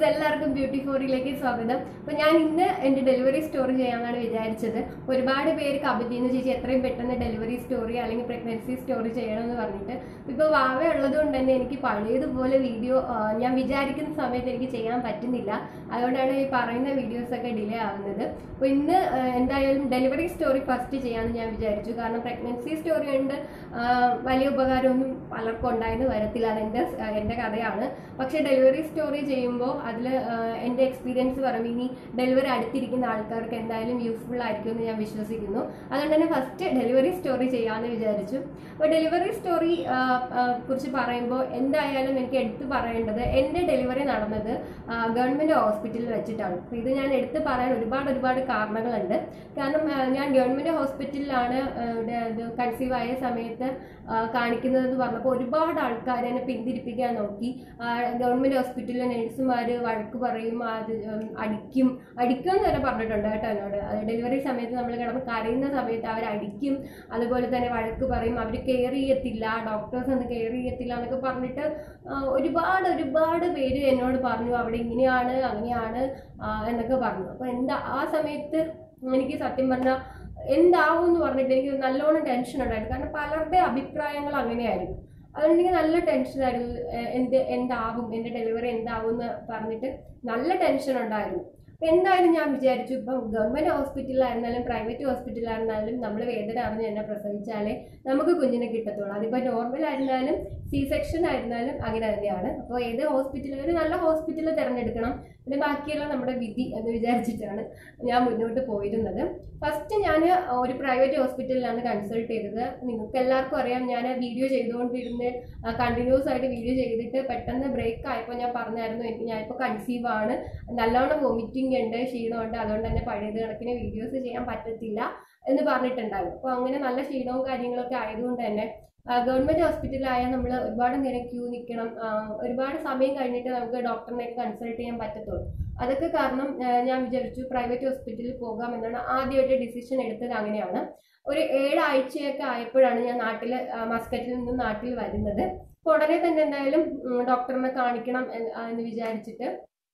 എല്ലാവർക്കും ബ്യൂട്ടി ഫോറിലേക്ക് സ്വാഗതം അപ്പോൾ ഞാൻ ഇന്ന് എൻ്റെ ഡെലിവറി സ്റ്റോറി ചെയ്യാമെന്നാണ് വിചാരിച്ചത് ഒരുപാട് പേര് കമന്റ് ചെയ്യുന്നു ചേച്ചി എത്രയും പെട്ടെന്ന് ഡെലിവറി സ്റ്റോറി അല്ലെങ്കിൽ പ്രഗ്നൻസി സ്റ്റോറി ചെയ്യണമെന്ന് പറഞ്ഞിട്ട് ഇപ്പോൾ വാവ ഉള്ളത് കൊണ്ട് തന്നെ എനിക്ക് പഴയതുപോലെ വീഡിയോ ഞാൻ വിചാരിക്കുന്ന സമയത്ത് എനിക്ക് ചെയ്യാൻ പറ്റുന്നില്ല അതുകൊണ്ടാണ് ഈ പറയുന്ന വീഡിയോസ് ഒക്കെ ഡിലേ ആവുന്നത് അപ്പോൾ ഇന്ന് ആ, എന്തായാലും ഡെലിവറി സ്റ്റോറി ഫസ്റ്റ് ചെയ്യാമെന്ന് ഞാൻ വിചാരിച്ചു കാരണം പ്രഗ്നൻസി സ്റ്റോറി കൊണ്ട് ആ, വലിയ ഉപകാരമൊന്നും പലർക്കും ഉണ്ടായെന്ന് വരത്തില്ല അതെൻ്റെ എൻ്റെ കഥയാണ് പക്ഷേ ഡെലിവറി സ്റ്റോറി ചെയ്യുമ്പോൾ അതിൽ എൻ്റെ എക്സ്പീരിയൻസ് പറയുമ്പോൾ ഇനി ഡെലിവറി അടുത്തിരിക്കുന്ന ആൾക്കാർക്ക് എന്തായാലും യൂസ്ഫുൾ ആയിരിക്കും എന്ന് ഞാൻ വിശ്വസിക്കുന്നു അതുകൊണ്ട് തന്നെ ഫസ്റ്റ് ഡെലിവറി സ്റ്റോറി ചെയ്യാമെന്ന് വിചാരിച്ചു അപ്പോൾ ഡെലിവറി സ്റ്റോറി കുറിച്ച് പറയുമ്പോൾ എന്തായാലും എനിക്ക് എടുത്തു പറയേണ്ടത് എൻ്റെ ഡെലിവറി നടന്നത് ഗവൺമെൻറ് ഹോസ്പിറ്റലിൽ വെച്ചിട്ടാണ് അപ്പോൾ ഇത് ഞാൻ എടുത്ത് പറയാൻ ഒരുപാട് ഒരുപാട് കാരണങ്ങളുണ്ട് കാരണം ആ, ഞാൻ ഗവൺമെൻറ് ഹോസ്പിറ്റലിലാണ് കൺസീവ് ആയ സമയത്ത് ആ, കാണിക്കുന്നതെന്ന് പറഞ്ഞപ്പോൾ ഒരുപാട് ആൾക്കാർ എന്നെ പിന്തിരിപ്പിക്കാൻ നോക്കി ഗവൺമെൻറ് ഹോസ്പിറ്റലിലെ നഴ്സുമാർ വഴക്ക് പറയും അത് ഉം, അടിക്കും അടിക്കും എന്ന് വരെ പറഞ്ഞിട്ടുണ്ട് കേട്ടോ എന്നോട് അത് ഡെലിവറി സമയത്ത് നമ്മൾ കിടന്ന് കരയുന്ന സമയത്ത് അവർ അടിക്കും അതുപോലെ തന്നെ വഴക്ക് പറയും അവർ കെയർ ചെയ്യത്തില്ല ഡോക്ടേഴ്സ് ഒന്നും കെയർ ചെയ്യത്തില്ല എന്നൊക്കെ പറഞ്ഞിട്ട് ആ, ഒരുപാട് ഒരുപാട് പേര് എന്നോട് പറഞ്ഞു അവിടെ ഇങ്ങനെയാണ് അങ്ങനെയാണ് ആ, എന്നൊക്കെ പറഞ്ഞു അപ്പോൾ എന്താ ആ സമയത്ത് എനിക്ക് സത്യം പറഞ്ഞാൽ എന്താവും എന്ന് പറഞ്ഞിട്ട് എനിക്ക് നല്ലോണം ടെൻഷൻ ഉണ്ടായിരുന്നു കാരണം പലരുടെ അഭിപ്രായങ്ങൾ അങ്ങനെയായിരുന്നു അതുകൊണ്ട് എനിക്ക് നല്ല ടെൻഷനായിരുന്നു എ- എന്ത് എന്താവും എൻ്റെ ഡെലിവറി എന്താവും എന്ന് പറഞ്ഞിട്ട് നല്ല ടെൻഷൻ ഉണ്ടായിരുന്നു അപ്പം എന്തായാലും ഞാൻ വിചാരിച്ചു ഇപ്പം ഗവൺമെൻറ് ഹോസ്പിറ്റലിലായിരുന്നാലും പ്രൈവറ്റ് ഹോസ്പിറ്റലിലായിരുന്നാലും നമ്മൾ വേദന അറിഞ്ഞ് എന്നെ പ്രസവിച്ചാലേ നമുക്ക് കുഞ്ഞിനെ കിട്ടത്തുള്ളൂ അതിപ്പോൾ നോർമൽ ആയിരുന്നാലും സി സെക്ഷൻ ആയിരുന്നാലും അങ്ങനെ തന്നെയാണ് അപ്പോൾ ഏത് ഹോസ്പിറ്റൽ ഒരു നല്ല ഹോസ്പിറ്റൽ തിരഞ്ഞെടുക്കണം പിന്നെ ബാക്കിയുള്ള നമ്മുടെ വിധി എന്ന് വിചാരിച്ചിട്ടാണ് ഞാൻ മുന്നോട്ട് പോയിരുന്നത് ഫസ്റ്റ് ഞാൻ ഒരു പ്രൈവറ്റ് ഹോസ്പിറ്റലിലാണ് കൺസൾട്ട് ചെയ്തത് നിങ്ങൾക്ക് എല്ലാവർക്കും അറിയാം ഞാൻ വീഡിയോ ചെയ്തുകൊണ്ടിരുന്ന് കണ്ടിന്യൂസ് ആയിട്ട് വീഡിയോ ചെയ്തിട്ട് പെട്ടെന്ന് ബ്രേക്ക് ആയപ്പോൾ ഞാൻ പറഞ്ഞായിരുന്നു എനിക്ക് ഞാനിപ്പോൾ കൺസീവ് ആണ് നല്ലോണം വൊമിറ്റിംഗ് ഉണ്ട് ക്ഷീണമുണ്ട് അതുകൊണ്ട് തന്നെ പഴയത് കണക്കിന് വീഡിയോസ് ചെയ്യാൻ പറ്റത്തില്ല എന്ന് പറഞ്ഞിട്ടുണ്ടായിരുന്നു അപ്പോൾ അങ്ങനെ നല്ല ക്ഷീണവും കാര്യങ്ങളൊക്കെ ആയതുകൊണ്ട് തന്നെ ഗവൺമെൻറ് ഹോസ്പിറ്റലിലായാൽ നമ്മൾ ഒരുപാട് നേരം ക്യൂ നിൽക്കണം ആ, ഒരുപാട് സമയം കഴിഞ്ഞിട്ട് നമുക്ക് ഡോക്ടറിനെ കൺസൾട്ട് ചെയ്യാൻ പറ്റത്തുള്ളൂ അതൊക്കെ കാരണം ആ, ഞാൻ വിചാരിച്ചു പ്രൈവറ്റ് ഹോസ്പിറ്റലിൽ പോകാം എന്നാണ് ആദ്യമായിട്ട് ഡിസിഷൻ എടുത്തത് അങ്ങനെയാണ് ഒരു ഏഴാഴ്ചയൊക്കെ ആയപ്പോഴാണ് ഞാൻ നാട്ടിൽ മസ്കറ്റിൽ നിന്ന് നാട്ടിൽ വരുന്നത് അപ്പോൾ ഉടനെ തന്നെ എന്തായാലും ഉം, ഡോക്ടറിനെ കാണിക്കണം എന്ന് ആ, എന്ന് വിചാരിച്ചിട്ട്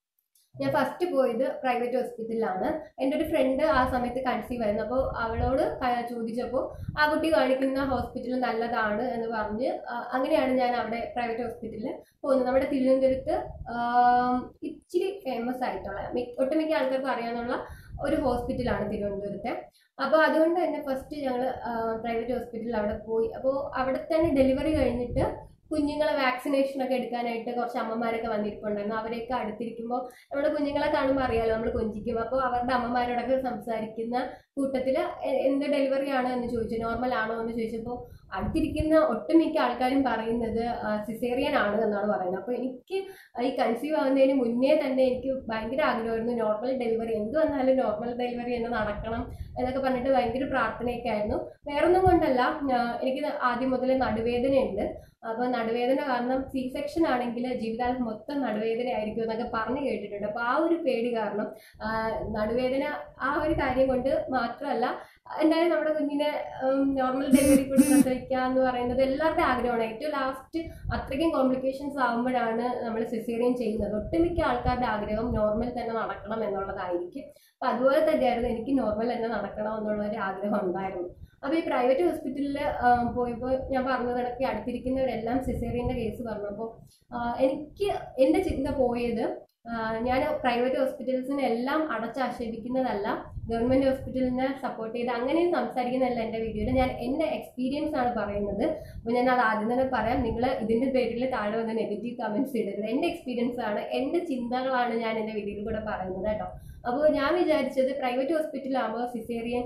ഞാൻ ഫസ്റ്റ് പോയത് പ്രൈവറ്റ് ഹോസ്പിറ്റലിലാണ് എൻ്റെ ഒരു ഫ്രണ്ട് ആ സമയത്ത് കൺസീവ് ആയിരുന്നു അപ്പോൾ അവളോട് ക- ചോദിച്ചപ്പോൾ ആ കുട്ടി കാണിക്കുന്ന ഹോസ്പിറ്റൽ നല്ലതാണ് എന്ന് പറഞ്ഞ് ആ, അങ്ങനെയാണ് ഞാൻ അവിടെ പ്രൈവറ്റ് ഹോസ്പിറ്റലിൽ പോകുന്നത് നമ്മുടെ തിരുവനന്തപുരത്ത് ആം, ഇച്ചിരി ഫേമസ് ആയിട്ടുള്ള മി- ഒട്ടുമിക്ക ആൾക്കാർക്കും അറിയാവുന്ന ഒരു ഹോസ്പിറ്റലാണ് തിരുവനന്തപുരത്തെ അപ്പോൾ അതുകൊണ്ട് തന്നെ ഫസ്റ്റ് ഞങ്ങൾ പ്രൈവറ്റ് ഹോസ്പിറ്റലിൽ അവിടെ പോയി അപ്പോൾ അവിടെ തന്നെ ഡെലിവറി കഴിഞ്ഞിട്ട് കുഞ്ഞുങ്ങളെ വാക്സിനേഷൻ ഒക്കെ എടുക്കാനായിട്ട് കുറച്ച് അമ്മമാരൊക്കെ വന്നിരിപ്പുണ്ടായിരുന്നു അവരെയൊക്കെ അടുത്തിരിക്കുമ്പോൾ നമ്മൾ കുഞ്ഞുങ്ങളെ കാണുമ്പോൾ അറിയാലോ നമ്മൾ കൊഞ്ചിക്കും അപ്പോൾ അവരുടെ അമ്മമാരോടൊക്കെ സംസാരിക്കുന്ന കൂട്ടത്തിൽ എന്ത് ഡെലിവറി ആണ് എന്ന് ചോദിച്ചു നോർമൽ ആണോ എന്ന് ചോദിച്ചപ്പോൾ അടുത്തിരിക്കുന്ന ഒട്ടുമിക്ക ആൾക്കാരും പറയുന്നത് സിസേറിയൻ ആണ് എന്നാണ് പറയുന്നത് അപ്പോൾ എനിക്ക് ഈ കൺസീവ് ആവുന്നതിന് മുന്നേ തന്നെ എനിക്ക് ഭയങ്കര ആഗ്രഹമായിരുന്നു നോർമൽ ഡെലിവറി എന്ത് വന്നാലും നോർമൽ ഡെലിവറി എന്ന് നടക്കണം എന്നൊക്കെ പറഞ്ഞിട്ട് ഭയങ്കര പ്രാർത്ഥനയൊക്കെ ആയിരുന്നു വേറൊന്നും കൊണ്ടല്ല ഞാ- എനിക്ക് ആദ്യം മുതലേ നടുവേദനയുണ്ട് അപ്പോൾ നടുവേദന കാരണം സി സെക്ഷൻ ആണെങ്കിൽ ജീവിതകാലം മൊത്തം നടുവേദന ആയിരിക്കും എന്നൊക്കെ പറഞ്ഞു കേട്ടിട്ടുണ്ട് അപ്പോൾ ആ ഒരു പേടി കാരണം ആ, നടുവേദന ആ ഒരു കാര്യം കൊണ്ട് മാത്രമല്ല എന്തായാലും നമ്മുടെ കുഞ്ഞിനെ നോർമൽ ഡെലിവറി കൂടി പ്രസവിക്കുക എന്ന് പറയുന്നത് എല്ലാവരുടെയും ആഗ്രഹമാണ് ഏറ്റവും ലാസ്റ്റ് അത്രയ്ക്കും കോംപ്ലിക്കേഷൻസ് ആകുമ്പോഴാണ് നമ്മൾ സിസേറിയൻ ചെയ്യുന്നത് ഒട്ടുമിക്ക ആൾക്കാരുടെ ആഗ്രഹം നോർമൽ തന്നെ നടക്കണം എന്നുള്ളതായിരിക്കും അപ്പം അതുപോലെ തന്നെയായിരുന്നു എനിക്ക് നോർമൽ തന്നെ നടക്കണം എന്നുള്ള ഒരു ആഗ്രഹം ഉണ്ടായിരുന്നു അപ്പോൾ ഈ പ്രൈവറ്റ് ഹോസ്പിറ്റലിൽ പോയപ്പോൾ ഞാൻ പറഞ്ഞത് കണക്ക് അടുത്തിരിക്കുന്നവരെല്ലാം സിസേറിയൻ്റെ കേസ് പറഞ്ഞപ്പോൾ എനിക്ക് എൻ്റെ ചിന്ത പോയത് ആ, ഞാൻ പ്രൈവറ്റ് ഹോസ്പിറ്റൽസിനെ എല്ലാം അടച്ചാക്ഷേപിക്കുന്നതല്ല ഗവൺമെൻറ് ഹോസ്പിറ്റലിനെ സപ്പോർട്ട് ചെയ്ത് അങ്ങനെയും സംസാരിക്കുന്നതല്ല എൻ്റെ വീഡിയോയിൽ ഞാൻ എൻ്റെ എക്സ്പീരിയൻസ് ആണ് പറയുന്നത് അപ്പോൾ ഞാൻ അത് ആദ്യം തന്നെ പറയാം നിങ്ങൾ ഇതിൻ്റെ പേരിൽ താഴെ വന്ന് നെഗറ്റീവ് കമൻറ്റ്സ് ഇടരുത് എൻ്റെ എക്സ്പീരിയൻസ് ആണ് എൻ്റെ ചിന്തകളാണ് ഞാൻ എൻ്റെ വീഡിയോയിൽ കൂടെ പറയുന്നത് കേട്ടോ അപ്പോൾ ഞാൻ വിചാരിച്ചത് പ്രൈവറ്റ് ഹോസ്പിറ്റലാകുമ്പോൾ സിസേറിയൻ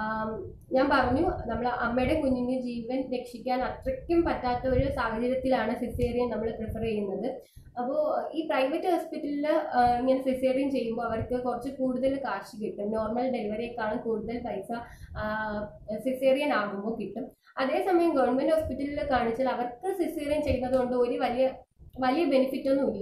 ഞാൻ പറഞ്ഞു നമ്മൾ അമ്മയുടെ കുഞ്ഞിൻ്റെ ജീവൻ രക്ഷിക്കാൻ അത്രയ്ക്കും പറ്റാത്ത ഒരു സാഹചര്യത്തിലാണ് സിസേറിയൻ നമ്മൾ പ്രിഫർ ചെയ്യുന്നത് അപ്പോൾ ഈ പ്രൈവറ്റ് ഹോസ്പിറ്റലിൽ ഇങ്ങനെ സിസേറിയൻ ചെയ്യുമ്പോൾ അവർക്ക് കുറച്ച് കൂടുതൽ കാശ് കിട്ടും നോർമൽ ഡെലിവറിയേക്കാളും കൂടുതൽ പൈസ സിസേറിയൻ ആകുമ്പോൾ കിട്ടും അതേസമയം ഗവൺമെൻറ് ഹോസ്പിറ്റലിൽ കാണിച്ചാൽ അവർക്ക് സിസേറിയൻ ചെയ്യുന്നത് കൊണ്ട് ഒരു വലിയ വലിയ ബെനിഫിറ്റ് ഒന്നും ഇല്ല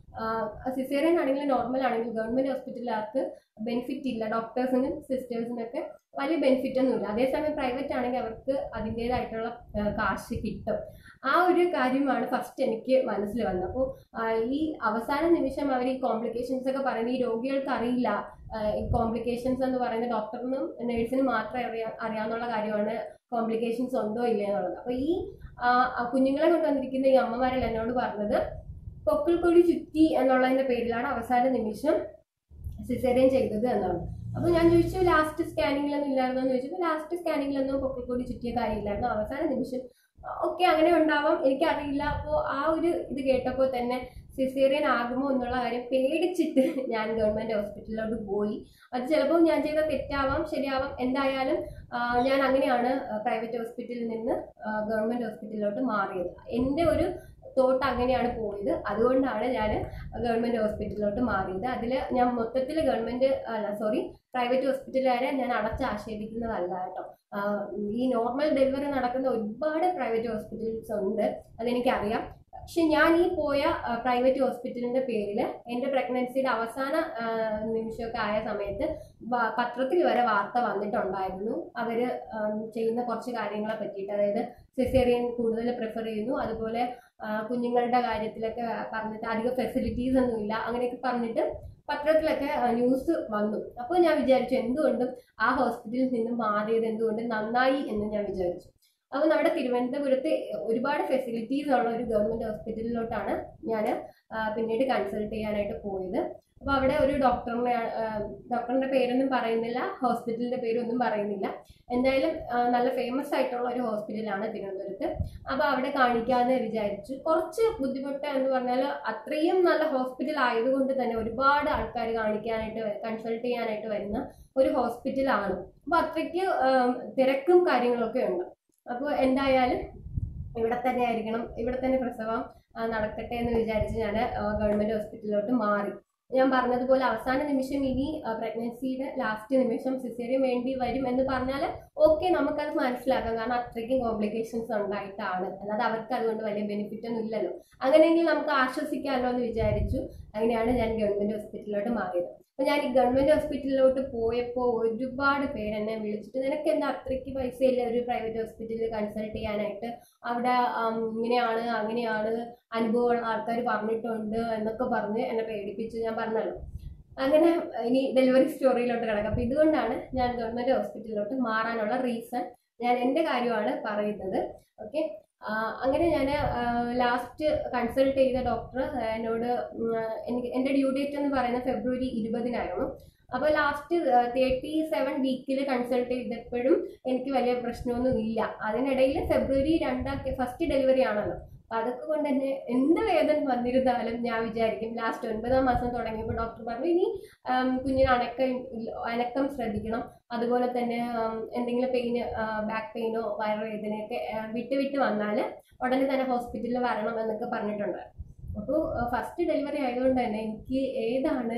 സിസേറിയൻ ആണെങ്കിലും നോർമൽ ആണെങ്കിലും ഗവൺമെന്റ് ഹോസ്പിറ്റലുകാർക്ക് ബെനിഫിറ്റ് ഇല്ല ഡോക്ടേഴ്സിനും സിസ്റ്റേഴ്സിനൊക്കെ വലിയ ബെനിഫിറ്റ് ഒന്നുമില്ല അതേസമയം പ്രൈവറ്റ് ആണെങ്കിൽ അവർക്ക് അതിൻ്റെതായിട്ടുള്ള കാശ് കിട്ടും ആ ഒരു കാര്യമാണ് ഫസ്റ്റ് എനിക്ക് മനസ്സിൽ വന്നത് അപ്പോൾ ഈ അവസാന നിമിഷം അവർ ഈ കോംപ്ലിക്കേഷൻസ് ഒക്കെ പറയുന്നത് ഈ രോഗികൾക്ക് അറിയില്ല ആഹ് ഈ കോംപ്ലിക്കേഷൻസ് എന്ന് പറയുന്നത് ഡോക്ടറിനും നേഴ്സിനും മാത്രമേ അറിയാ അറിയാവുന്ന കാര്യമാണ് കോംപ്ലിക്കേഷൻസ് ഉണ്ടോ ഇല്ലേ എന്നുള്ളത് അപ്പോൾ ഈ ആഹ് ആ കുഞ്ഞുങ്ങളെ കൊണ്ടുവന്നിരിക്കുന്ന ഈ അമ്മമാരെല്ലാം എന്നോട് പറഞ്ഞത് പൊക്കിൾ കൊടി ചുറ്റി എന്നുള്ളതിന്റെ പേരിലാണ് അവസാന നിമിഷം സിസേറിയൻ ചെയ്തത് എന്നാണ് അപ്പോൾ ഞാൻ ചോദിച്ചു ലാസ്റ്റ് സ്കാനിങ്ങിലൊന്നും ഇല്ലായിരുന്നോ എന്ന് ചോദിച്ചപ്പോൾ ലാസ്റ്റ് സ്കാനിങ്ങിലൊന്നും പൊക്കിൾ കൊടി ചുറ്റിയ കാര്യമില്ലായിരുന്നു അവസാന നിമിഷം ഓക്കെ അങ്ങനെ ഉണ്ടാവാം എനിക്കറിയില്ല അപ്പോൾ ആ ഒരു ഇത് കേട്ടപ്പോൾ തന്നെ സിസേറിയൻ ആകുമോ എന്നുള്ള കാര്യം പേടിച്ചിട്ട് ഞാൻ ഗവൺമെന്റ് ഹോസ്പിറ്റലിലോട്ട് പോയി അത് ചിലപ്പോൾ ഞാൻ ചെയ്ത തെറ്റാവാം ശരിയാവാം എന്തായാലും ആ, ഞാൻ അങ്ങനെയാണ് പ്രൈവറ്റ് ഹോസ്പിറ്റലിൽ നിന്ന് ഗവൺമെന്റ് ഹോസ്പിറ്റലിലോട്ട് മാറിയത് എൻ്റെ ഒരു തോട്ട് അങ്ങനെയാണ് പോയത് അതുകൊണ്ടാണ് ഞാൻ ഗവൺമെന്റ് ഹോസ്പിറ്റലിലോട്ട് മാറിയത് അതിൽ ഞാൻ മൊത്തത്തിൽ ഗവൺമെന്റ് അല്ല സോറി പ്രൈവറ്റ് ഹോസ്പിറ്റലുകാരെ ഞാൻ അടച്ച് ആക്ഷേപിക്കുന്നതല്ല കേട്ടോ ആ, ഈ നോർമൽ ഡെലിവറി നടക്കുന്ന ഒരുപാട് പ്രൈവറ്റ് ഹോസ്പിറ്റൽസ് ഉണ്ട് അതെനിക്കറിയാം പക്ഷെ ഞാൻ ഈ പോയ പ്രൈവറ്റ് ഹോസ്പിറ്റലിന്റെ പേരിൽ എൻ്റെ പ്രഗ്നൻസിയുടെ അവസാന ആ, നിമിഷമൊക്കെ ആയ സമയത്ത് വ- പത്രത്തിൽ വരെ വാർത്ത വന്നിട്ടുണ്ടായിരുന്നു അവര് ആം, ചെയ്യുന്ന കുറച്ച് കാര്യങ്ങളെ പറ്റിയിട്ട് അതായത് സിസേറിയൻ കൂടുതൽ പ്രിഫർ ചെയ്യുന്നു അതുപോലെ ആ, കുഞ്ഞുങ്ങളുടെ കാര്യത്തിലൊക്കെ പറഞ്ഞിട്ട് അധികം ഫെസിലിറ്റീസ് ഒന്നുമില്ല അങ്ങനെയൊക്കെ പറഞ്ഞിട്ട് പത്രത്തിലൊക്കെ ന്യൂസ് വന്നു അപ്പോൾ ഞാൻ വിചാരിച്ചു എന്തുകൊണ്ടും ആ ഹോസ്പിറ്റലിൽ നിന്ന് മാറിയത് എന്തുകൊണ്ട് നന്നായി എന്ന് ഞാൻ വിചാരിച്ചു അപ്പോൾ നമ്മുടെ തിരുവനന്തപുരത്ത് ഒരുപാട് ഫെസിലിറ്റീസ് ഉള്ള ഒരു ഗവൺമെന്റ് ഹോസ്പിറ്റലിലോട്ടാണ് ഞാൻ പിന്നീട് കൺസൾട്ട് ചെയ്യാനായിട്ട് പോയത് അപ്പോൾ അവിടെ ഒരു ഡോക്ടറിനെ ഡോക്ടറിന്റെ പേരൊന്നും പറയുന്നില്ല ഹോസ്പിറ്റലിന്റെ പേരൊന്നും പറയുന്നില്ല എന്തായാലും ആ, നല്ല ഫേമസ് ആയിട്ടുള്ള ഒരു ഹോസ്പിറ്റലാണ് തിരുവനന്തപുരത്ത് അപ്പോൾ അവിടെ കാണിക്കാമെന്ന് വിചാരിച്ചു കുറച്ച് ബുദ്ധിമുട്ട് എന്ന് പറഞ്ഞാൽ അത്രയും നല്ല ഹോസ്പിറ്റൽ ആയതുകൊണ്ട് തന്നെ ഒരുപാട് ആൾക്കാർ കാണിക്കാനായിട്ട് കൺസൾട്ട് ചെയ്യാനായിട്ട് വരുന്ന ഒരു ഹോസ്പിറ്റലാണ് അപ്പോൾ അത്രയ്ക്ക് ആം, തിരക്കും കാര്യങ്ങളൊക്കെ ഉണ്ട് അപ്പോൾ എന്തായാലും ഇവിടെ തന്നെ ആയിരിക്കണം ഇവിടെ തന്നെ പ്രസവം ആ, നടക്കട്ടെ എന്ന് വിചാരിച്ച് ഞാൻ ഗവൺമെന്റ് ഹോസ്പിറ്റലിലോട്ട് മാറി ഞാൻ പറഞ്ഞതുപോലെ അവസാന നിമിഷം ഇനി പ്രഗ്നൻസിയുടെ ലാസ്റ്റ് നിമിഷം സിസേറിയൻ വേണ്ടി വരും എന്ന് പറഞ്ഞാൽ ഓക്കെ നമുക്കത് മനസ്സിലാക്കാം കാരണം അത്രയ്ക്കും കോംപ്ലിക്കേഷൻസ് ഉണ്ടായിട്ടാണ് അല്ലാതെ അവർക്ക് അതുകൊണ്ട് വലിയ ബെനിഫിറ്റ് ഒന്നും ഇല്ലല്ലോ അങ്ങനെയെങ്കിൽ നമുക്ക് ആശ്വസിക്കാമല്ലോ എന്ന് വിചാരിച്ചു അങ്ങനെയാണ് ഞാൻ ഗവൺമെന്റ് ഹോസ്പിറ്റലിലോട്ട് മാറിയത് അപ്പൊ ഞാൻ ഈ ഗവൺമെന്റ് ഹോസ്പിറ്റലിലോട്ട് പോയപ്പോൾ ഒരുപാട് പേര് എന്നെ വിളിച്ചിട്ട് നിനക്ക് എന്താ അത്രയ്ക്ക് പൈസ ഇല്ല ഒരു പ്രൈവറ്റ് ഹോസ്പിറ്റലിൽ കൺസൾട്ട് ചെയ്യാനായിട്ട് അവിടെ ആം, ഇങ്ങനെയാണ് അങ്ങനെയാണ് അനുഭവമുള്ള ആൾക്കാർ പറഞ്ഞിട്ടുണ്ട് എന്നൊക്കെ പറഞ്ഞ് എന്നെ പേടിപ്പിച്ച് ഞാൻ പറഞ്ഞല്ലോ അങ്ങനെ ഇനി ഡെലിവറി സ്റ്റോറിയിലോട്ട് കിടക്കാം അപ്പൊ ഇതുകൊണ്ടാണ് ഞാൻ ഗവൺമെന്റ് ഹോസ്പിറ്റലിലോട്ട് മാറാനുള്ള റീസൺ ഞാൻ എൻ്റെ കാര്യമാണ് പറയുന്നത് ഓക്കെ അങ്ങനെ ഞാൻ ലാസ്റ്റ് കൺസൾട്ട് ചെയ്ത ഡോക്ടർ എന്നോട് ഉം, എനിക്ക് എൻ്റെ ഡ്യൂ ഡേറ്റ് എന്ന് പറയുന്നത് ഫെബ്രുവരി ഇരുപതിനായിരുന്നു അപ്പോൾ ലാസ്റ്റ് തേർട്ടി സെവൻ വീക്കിൽ കൺസൾട്ട് ചെയ്തപ്പോഴും എനിക്ക് വലിയ പ്രശ്നമൊന്നും ഇല്ല അതിനിടയിൽ ഫെബ്രുവരി രണ്ടാം ഫസ്റ്റ് ഡെലിവറി ആണല്ലോ അപ്പൊ അതൊക്കെ കൊണ്ട് തന്നെ എന്ത് വേദന വന്നിരുന്നാലും ഞാൻ വിചാരിക്കും ലാസ്റ്റ് ഒൻപതാം മാസം തുടങ്ങിയപ്പോൾ ഡോക്ടർ പറഞ്ഞു ഇനി ആം, കുഞ്ഞിന് അനക്കം ഇല്ല- അനക്കം ശ്രദ്ധിക്കണം അതുപോലെ തന്നെ ആം, എന്തെങ്കിലും പെയിന് ബാക്ക് പെയിനോ വയറുവേദനയൊക്കെ ആ, വിട്ട് വിട്ട് വന്നാൽ ഉടനെ തന്നെ ഹോസ്പിറ്റലിൽ വരണം എന്നൊക്കെ പറഞ്ഞിട്ടുണ്ട് അപ്പോൾ ഫസ്റ്റ് ഡെലിവറി ആയതുകൊണ്ട് തന്നെ എനിക്ക് ഏതാണ്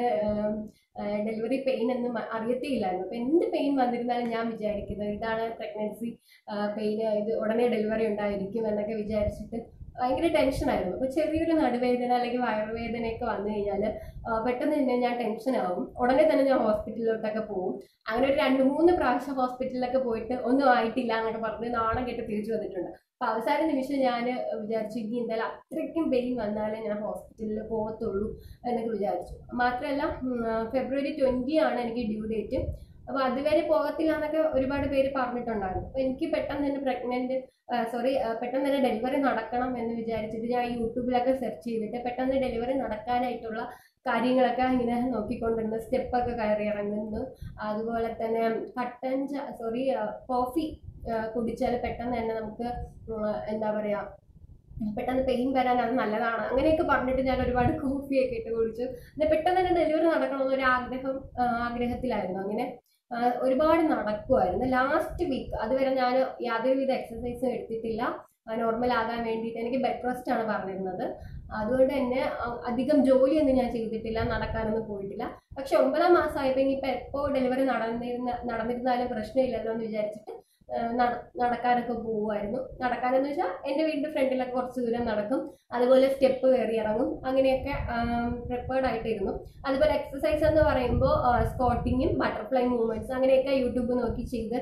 ഡെലിവറി പെയിൻ എന്ന് മ- അറിയത്തേയില്ലായിരുന്നു അപ്പോൾ എന്ത് പെയിൻ വന്നിരുന്നാലും ഞാൻ വിചാരിക്കുന്നത് ഇതാണ് പ്രഗ്നൻസി പെയിൻ ഇത് ഉടനെ ഡെലിവറി ഉണ്ടായിരിക്കും എന്നൊക്കെ വിചാരിച്ചിട്ട് ഭയങ്കര ടെൻഷനായിരുന്നു അപ്പോൾ ചെറിയൊരു നടുവേദന അല്ലെങ്കിൽ വയറുവേദനയൊക്കെ വന്നു കഴിഞ്ഞാൽ പെട്ടെന്ന് തന്നെ ഞാൻ ടെൻഷനാവും ഉടനെ തന്നെ ഞാൻ ഹോസ്പിറ്റലിലോട്ടൊക്കെ പോകും അങ്ങനെ ഒരു രണ്ട് മൂന്ന് പ്രാവശ്യം ഹോസ്പിറ്റലിലൊക്കെ പോയിട്ട് ഒന്നും ആയിട്ടില്ല എന്നൊക്കെ പറഞ്ഞ് നാണം കെട്ട് തിരിച്ചു വന്നിട്ടുണ്ട് അപ്പൊ അവസാന നിമിഷം ഞാൻ വിചാരിച്ചു ഇനി എന്തായാലും അത്രയ്ക്കും പെയിൻ വന്നാലേ ഞാൻ ഹോസ്പിറ്റലിൽ പോകത്തുള്ളൂ എന്നൊക്കെ വിചാരിച്ചു മാത്രമല്ല ഉം, ഫെബ്രുവരി ട്വന്റി ആണ് എനിക്ക് ഡ്യൂ ഡേറ്റ് അപ്പൊ അതുവരെ പോകത്തില്ല എന്നൊക്കെ ഒരുപാട് പേര് പറഞ്ഞിട്ടുണ്ടായിരുന്നു അപ്പൊ എനിക്ക് പെട്ടെന്ന് തന്നെ പ്രഗ്നന്റ് സോറി പെട്ടെന്ന് തന്നെ ഡെലിവറി നടക്കണം എന്ന് വിചാരിച്ചിട്ട് ഞാൻ യൂട്യൂബിലൊക്കെ സെർച്ച് ചെയ്തിട്ട് പെട്ടെന്ന് ഡെലിവറി നടക്കാനായിട്ടുള്ള കാര്യങ്ങളൊക്കെ ഇങ്ങനെ നോക്കിക്കൊണ്ടിരുന്നു സ്റ്റെപ്പൊക്കെ കയറി ഇറങ്ങുന്നു അതുപോലെ തന്നെ കട്ടൻ സോറി കോഫി കുടിച്ചാൽ പെട്ടെന്ന് തന്നെ നമുക്ക് ഉം, എന്താ പറയാ പെട്ടെന്ന് പെയിൻ വരാൻ അത് നല്ലതാണ് അങ്ങനെയൊക്കെ പറഞ്ഞിട്ട് ഞാൻ ഒരുപാട് കോഫിയൊക്കെ ഇട്ട് കുടിച്ചു പിന്നെ പെട്ടെന്ന് തന്നെ ഡെലിവറി നടക്കണമെന്ന് ഒരു ആഗ്രഹം ആ, ആഗ്രഹത്തിലായിരുന്നു അങ്ങനെ ആ, ഒരുപാട് നടക്കുമായിരുന്നു ലാസ്റ്റ് വീക്ക് അതുവരെ ഞാൻ യാതൊരുവിധ എക്സസൈസും എടുത്തിട്ടില്ല നോർമൽ ആകാൻ വേണ്ടിയിട്ട് എനിക്ക് ബെഡ് റെസ്റ്റ് ആണ് പറഞ്ഞിരുന്നത് അതുകൊണ്ട് തന്നെ അ- അധികം ജോലിയൊന്നും ഞാൻ ചെയ്തിട്ടില്ല നടക്കാനൊന്നും പോയിട്ടില്ല പക്ഷെ ഒമ്പതാം മാസമായപ്പോൾ ഇനിയിപ്പോൾ എപ്പോൾ ഡെലിവറി നടന്നിരുന്ന നടന്നിരുന്നാലും പ്രശ്നമില്ലല്ലോ എന്ന് വിചാരിച്ചിട്ട് നടക്കാനൊക്കെ പോവുമായിരുന്നു നടക്കാനെന്ന് വെച്ചാൽ എൻ്റെ വീടിൻ്റെ ഫ്രണ്ടിലൊക്കെ കുറച്ച് ദൂരം നടക്കും അതുപോലെ സ്റ്റെപ്പ് കയറി ഇറങ്ങും അങ്ങനെയൊക്കെ പ്രിപ്പയർഡ് ആയിട്ടിരുന്നു അതുപോലെ എക്സസൈസ് എന്ന് പറയുമ്പോൾ സ്കോട്ടിങ്ങും ബട്ടർഫ്ലൈ മൂവ്മെന്റ്സ് അങ്ങനെയൊക്കെ യൂട്യൂബ് നോക്കി ചെയ്ത്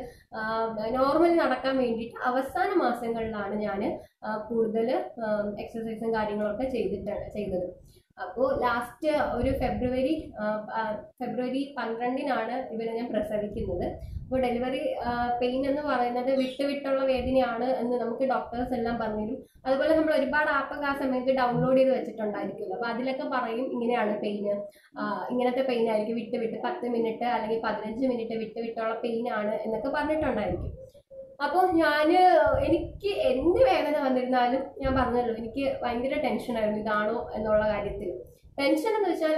നോർമലി നടക്കാൻ വേണ്ടിയിട്ട് അവസാന മാസങ്ങളിലാണ് ഞാൻ കൂടുതൽ എക്സസൈസും കാര്യങ്ങളൊക്കെ ചെയ്തിട്ടാണ് ചെയ്തത് അപ്പോൾ ലാസ്റ്റ് ഒരു ഫെബ്രുവരി ആ, ആ, ഫെബ്രുവരി പന്ത്രണ്ടിനാണ് ഇവരെ ഞാൻ പ്രസവിക്കുന്നത് അപ്പോൾ ഡെലിവറി പെയിൻ എന്ന് പറയുന്നത് വിട്ട് വിട്ടുള്ള വേദനയാണ് എന്ന് നമുക്ക് ഡോക്ടേഴ്സ് എല്ലാം പറഞ്ഞു തരും അതുപോലെ നമ്മൾ ഒരുപാട് ആപ്പൊക്കെ ആ സമയത്ത് ഡൗൺലോഡ് ചെയ്ത് വെച്ചിട്ടുണ്ടായിരിക്കുമല്ലോ അപ്പോൾ അതിലൊക്കെ പറയും ഇങ്ങനെയാണ് പെയിന് ഇങ്ങനത്തെ പെയിൻ ആയിരിക്കും വിട്ട് വിട്ട് പത്ത് മിനിറ്റ് അല്ലെങ്കിൽ പതിനഞ്ച് മിനിറ്റ് വിട്ട് വിട്ടുള്ള പെയിൻ ആണ് എന്നൊക്കെ പറഞ്ഞിട്ടുണ്ടായിരിക്കും അപ്പോൾ ഞാൻ എനിക്ക് എന്ത് വേദന വന്നിരുന്നാലും ഞാൻ പറഞ്ഞല്ലോ എനിക്ക് ഭയങ്കര ടെൻഷനായിരുന്നു ഇതാണോ എന്നുള്ള കാര്യത്തിൽ ടെൻഷൻ എന്ന് വെച്ചാൽ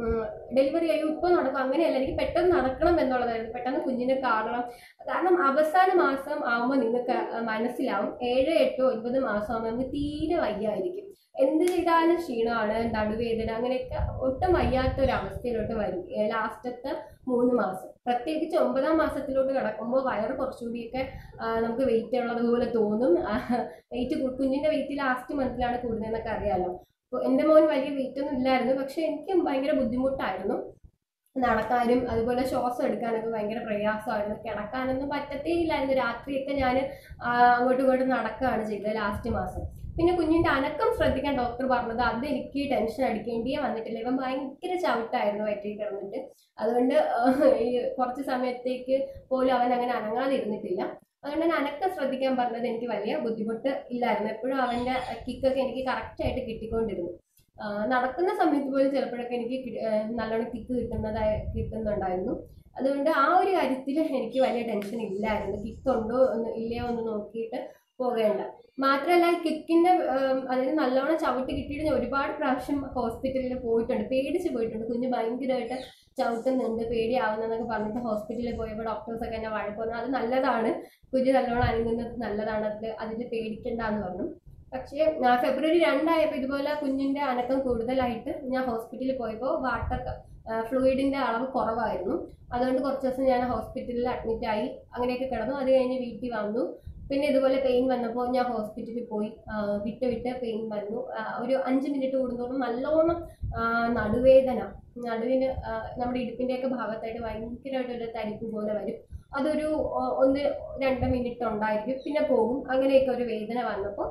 ഡെലിവറി ആയി ഇപ്പോൾ നടക്കും അങ്ങനെയല്ല എനിക്ക് പെട്ടെന്ന് നടക്കണം എന്നുള്ളതായിരുന്നു പെട്ടെന്ന് കുഞ്ഞിനെ കാണണം കാരണം അവസാന മാസം ആകുമ്പോൾ നിങ്ങൾക്ക് മനസ്സിലാവും ഏഴ് എട്ടോ ഒൻപത് മാസം ആകുമ്പോൾ നമുക്ക് തീരെ വയ്യായിരിക്കും എന്ത് ചെയ്താലും ക്ഷീണമാണ് നടുവേദന അങ്ങനെയൊക്കെ ഒട്ടും വയ്യാത്ത ഒരു അവസ്ഥയിലോട്ട് വരും ലാസ്റ്റത്തെ മൂന്ന് മാസം പ്രത്യേകിച്ച് ഒമ്പതാം മാസത്തിലോട്ട് കിടക്കുമ്പോൾ വയറ് കുറച്ചുകൂടിയൊക്കെ ആ, നമുക്ക് വെയിറ്റ് ഉള്ളതുപോലെ തോന്നും വെയിറ്റ് കുഞ്ഞിന്റെ വെയിറ്റ് ലാസ്റ്റ് മന്തിലാണ് കൂടുന്നതെന്നൊക്കെ അറിയാലോ അപ്പോൾ എൻ്റെ മോൻ വലിയ വെയിറ്റ് ഒന്നും ഇല്ലായിരുന്നു പക്ഷെ എനിക്കും ഭയങ്കര ബുദ്ധിമുട്ടായിരുന്നു നടക്കാനും അതുപോലെ ശ്വാസം എടുക്കാനൊക്കെ ഭയങ്കര പ്രയാസമായിരുന്നു കിടക്കാനൊന്നും പറ്റത്തേ ഇല്ലായിരുന്നു രാത്രിയൊക്കെ ഞാൻ അങ്ങോട്ടും ഇങ്ങോട്ടും നടക്കുകയാണ് ചെയ്തത് ലാസ്റ്റ് മാസം പിന്നെ കുഞ്ഞിന്റെ അനക്കം ശ്രദ്ധിക്കാൻ ഡോക്ടർ പറഞ്ഞത് അത് എനിക്ക് ടെൻഷൻ അടിക്കേണ്ടിയേ വന്നിട്ടില്ല ഇവൻ ഭയങ്കര ചവിട്ടായിരുന്നു വയറ്റിൽ കിടന്നിട്ട് അതുകൊണ്ട് ആഹ്, ഈ കുറച്ച് സമയത്തേക്ക് പോലും അവൻ അങ്ങനെ അനങ്ങാതെ ഇരുന്നിട്ടില്ല അതുകൊണ്ട് തന്നെ അനക്കം ശ്രദ്ധിക്കാൻ പറഞ്ഞത് എനിക്ക് വലിയ ബുദ്ധിമുട്ട് ഇല്ലായിരുന്നു എപ്പോഴും അവന്റെ കിക്കൊക്കെ എനിക്ക് കറക്റ്റ് ആയിട്ട് കിട്ടിക്കൊണ്ടിരുന്നു ആഹ് നടക്കുന്ന സമയത്ത് പോലും ചിലപ്പോഴൊക്കെ എനിക്ക് കി- ആഹ് നല്ലോണം കിക്ക് കിട്ടുന്നതായി കിട്ടുന്നുണ്ടായിരുന്നു അതുകൊണ്ട് ആ ഒരു കാര്യത്തിൽ എനിക്ക് വലിയ ടെൻഷൻ ഇല്ലായിരുന്നു കിക്ക് ഉണ്ടോ എന്ന് ഇല്ലയോ എന്ന് നോക്കിയിട്ട് പോകേണ്ട മാത്രമല്ല കിക്കിന്റെ അതായത് നല്ലോണം ചവിട്ട് കിട്ടിയിട്ട് ഞാൻ ഒരുപാട് പ്രാവശ്യം ഹോസ്പിറ്റലിൽ പോയിട്ടുണ്ട് പേടിച്ച് പോയിട്ടുണ്ട് കുഞ്ഞ് ഭയങ്കരമായിട്ട് ചവിട്ടുന്നുണ്ട് പേടിയാവുന്നതെന്നൊക്കെ പറഞ്ഞിട്ട് ഹോസ്പിറ്റലിൽ പോയപ്പോൾ ഡോക്ടേഴ്സ് ഒക്കെ എന്നെ വഴക്ക് പറഞ്ഞു അത് നല്ലതാണ് കുഞ്ഞ് നല്ലോണം അനങ്ങുന്നത് നല്ലതാണ് അതിൽ അതിൽ പേടിക്കണ്ടെന്ന് പറഞ്ഞു പക്ഷേ ഞാൻ ഫെബ്രുവരി രണ്ടായപ്പോൾ ഇതുപോലെ കുഞ്ഞിന്റെ അനക്കം കൂടുതലായിട്ട് ഞാൻ ഹോസ്പിറ്റലിൽ പോയപ്പോൾ വാട്ടർ ഫ്ലൂയിഡിന്റെ അളവ് കുറവായിരുന്നു അതുകൊണ്ട് കുറച്ച് ദിവസം ഞാൻ ഹോസ്പിറ്റലിൽ അഡ്മിറ്റ് ആയി അങ്ങനെയൊക്കെ കിടന്നു അത് കഴിഞ്ഞ് വീട്ടിൽ വന്നു പിന്നെ ഇതുപോലെ പെയിൻ വന്നപ്പോൾ ഞാൻ ഹോസ്പിറ്റലിൽ പോയി ആ, വിട്ട് വിട്ട് പെയിൻ വന്നു ആ, ഒരു അഞ്ച് മിനിറ്റ് കൂടുന്നതോറും നല്ലോണം ആ, നടുവേദന നടുവിന് ആ, നമ്മുടെ ഇടുപ്പിൻ്റെയൊക്കെ ഭാഗത്തായിട്ട് ഭയങ്കരമായിട്ട് ഒരു തരിപ്പ് പോലെ വരും അതൊരു ആ, ഒന്ന് രണ്ട് മിനിറ്റ് ഉണ്ടായിരിക്കും പിന്നെ പോകും അങ്ങനെയൊക്കെ ഒരു വേദന വന്നപ്പോൾ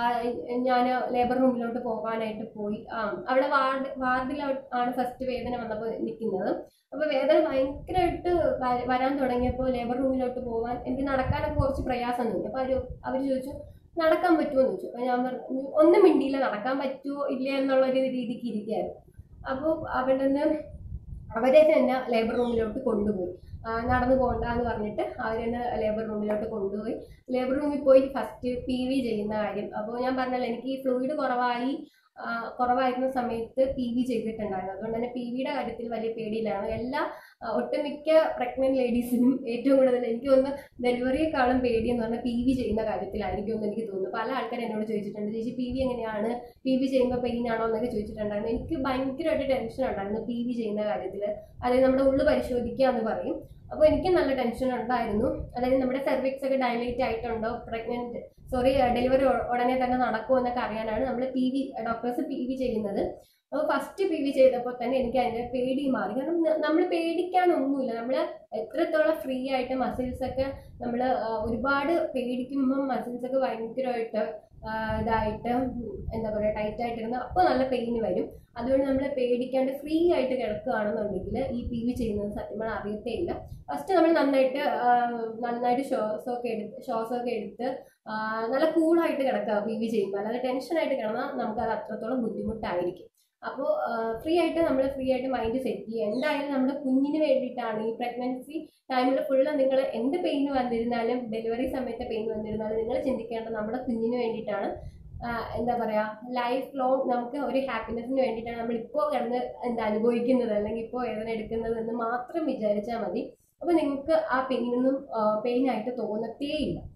ഞാൻ ലേബർ റൂമിലോട്ട് പോകാനായിട്ട് പോയി ആ, അവിടെ വാർഡ് വാർഡിൽ ആണ് ഫസ്റ്റ് വേദന വന്നപ്പോൾ നിൽക്കുന്നത് അപ്പോൾ വേദന ഭയങ്കരമായിട്ട് വ- വരാൻ തുടങ്ങിയപ്പോൾ ലേബർ റൂമിലോട്ട് പോകാൻ എനിക്ക് നടക്കാനൊക്കെ കുറച്ച് പ്രയാസം തോന്നി അപ്പോൾ അവർ അവർ ചോദിച്ചു നടക്കാൻ പറ്റുമോ എന്ന് ചോദിച്ചു അപ്പോൾ ഞാൻ പറഞ്ഞു ഒന്നും മിണ്ടിയില്ല നടക്കാൻ പറ്റുമോ ഇല്ല എന്നുള്ള ഒരു രീതിക്ക് ഇരിക്കുകയായിരുന്നു അപ്പോൾ അവിടെ നിന്ന് അവരെ തന്നെ ലേബർ റൂമിലോട്ട് കൊണ്ടുപോയി ആ, നടന്നു പോകണ്ടെന്ന് പറഞ്ഞിട്ട് അവരെന്നെ ലേബർ റൂമിലോട്ട് കൊണ്ടുപോയി ലേബർ റൂമിൽ പോയി ഫസ്റ്റ് പി വി ചെയ്യുന്ന കാര്യം അപ്പോൾ ഞാൻ പറഞ്ഞല്ലോ എനിക്ക് ഈ ഫ്ലൂയിഡ് കുറവായി ആ, കുറവായിരുന്ന സമയത്ത് പി വി ചെയ്തിട്ടുണ്ടായിരുന്നു അതുകൊണ്ട് തന്നെ പി വിയുടെ കാര്യത്തിൽ വലിയ പേടിയിലാണ് എല്ലാ ആ, ഒട്ടുമിക്ക പ്രഗ്നന്റ് ലേഡീസിനും ഏറ്റവും കൂടുതൽ എനിക്ക് തോന്നുന്നു ഡെലിവറിയെക്കാളും പേടി എന്ന് പറഞ്ഞാൽ പി വി ചെയ്യുന്ന കാര്യത്തിലായിരിക്കും എന്ന് എനിക്ക് തോന്നുന്നു പല ആൾക്കാർ എന്നോട് ചോദിച്ചിട്ടുണ്ട് ചേച്ചി പി വി എങ്ങനെയാണ് പി വി ചെയ്യുമ്പോൾ പെയിൻ ആണോ എന്നൊക്കെ ചോദിച്ചിട്ടുണ്ടായിരുന്നു എനിക്ക് ഭയങ്കരമായിട്ട് ടെൻഷൻ ഉണ്ടായിരുന്നു പി വി ചെയ്യുന്ന കാര്യത്തിൽ അതായത് നമ്മുടെ ഉള്ളു പരിശോധിക്കുക എന്ന് പറയും അപ്പോൾ എനിക്ക് നല്ല ടെൻഷൻ ഉണ്ടായിരുന്നു അതായത് നമ്മുടെ സെർവിക്സ് ഒക്കെ ഡയലേറ്റ് ആയിട്ടുണ്ടോ പ്രഗ്നന്റ് സോറി ഡെലിവറി ഉടനെ തന്നെ നടക്കുമോ എന്നൊക്കെ അറിയാനാണ് നമ്മൾ P V doctors P V ചെയ്യുന്നത് അപ്പോൾ ഫസ്റ്റ് പി വി ചെയ്തപ്പോൾ തന്നെ എനിക്ക് അതിൻ്റെ പേടി മാറി കാരണം നമ്മൾ പേടിക്കാനൊന്നുമില്ല നമ്മൾ എത്രത്തോളം ഫ്രീ ആയിട്ട് മസിൽസ് ഒക്കെ നമ്മൾ ഒരുപാട് പേടിക്കുമ്പോൾ മസിൽസ് ഒക്കെ ഭയങ്കരമായിട്ട് ആ, ഇതായിട്ട് എന്താ പറയുക ടൈറ്റ് ആയിട്ടിരുന്ന് അപ്പോൾ നല്ല പെയിൻ വരും അതുകൊണ്ട് നമ്മൾ പേടിക്കാണ്ട് ഫ്രീ ആയിട്ട് കിടക്കുകയാണെന്നുണ്ടെങ്കിൽ ഈ പി വി ചെയ്യുന്നത് സത്യം പറഞ്ഞാൽ അറിയത്തേ ഇല്ല ഫസ്റ്റ് നമ്മൾ നന്നായിട്ട് ആ, നന്നായിട്ട് ഷോസ് ഒക്കെ എടുത്ത് ഷോസ് ഒക്കെ എടുത്ത് ആ, നല്ല കൂളായിട്ട് കിടക്കുക പി വി ചെയ്യുമ്പോൾ അല്ലാതെ ടെൻഷനായിട്ട് കിടന്നാൽ നമുക്കത് അത്രത്തോളം ബുദ്ധിമുട്ടായിരിക്കും അപ്പോൾ ഫ്രീ ആയിട്ട് നമ്മൾ ഫ്രീ ആയിട്ട് മൈൻഡ് സെറ്റ് ചെയ്യുക എന്തായാലും നമ്മുടെ കുഞ്ഞിന് വേണ്ടിയിട്ടാണ് ഈ പ്രഗ്നൻസി ടൈമിൽ ഫുള്ള് നിങ്ങൾ എന്ത് പെയിൻ വന്നിരുന്നാലും ഡെലിവറി സമയത്ത് പെയിൻ വന്നിരുന്നാലും നിങ്ങൾ ചിന്തിക്കേണ്ടത് നമ്മുടെ കുഞ്ഞിന് വേണ്ടിയിട്ടാണ് ആ, എന്താ പറയുക ലൈഫ് ലോങ് നമുക്ക് ഒരു ഹാപ്പിനെസ്സിന് വേണ്ടിയിട്ടാണ് നമ്മൾ ഇപ്പോൾ കിടന്ന് എന്താ അനുഭവിക്കുന്നത് അല്ലെങ്കിൽ ഇപ്പോൾ വേദന എടുക്കുന്നത് എന്ന് മാത്രം വിചാരിച്ചാൽ മതി അപ്പോൾ നിങ്ങൾക്ക് ആ പെയിനൊന്നും പെയിനായിട്ട് തോന്നത്തേ ഇല്ല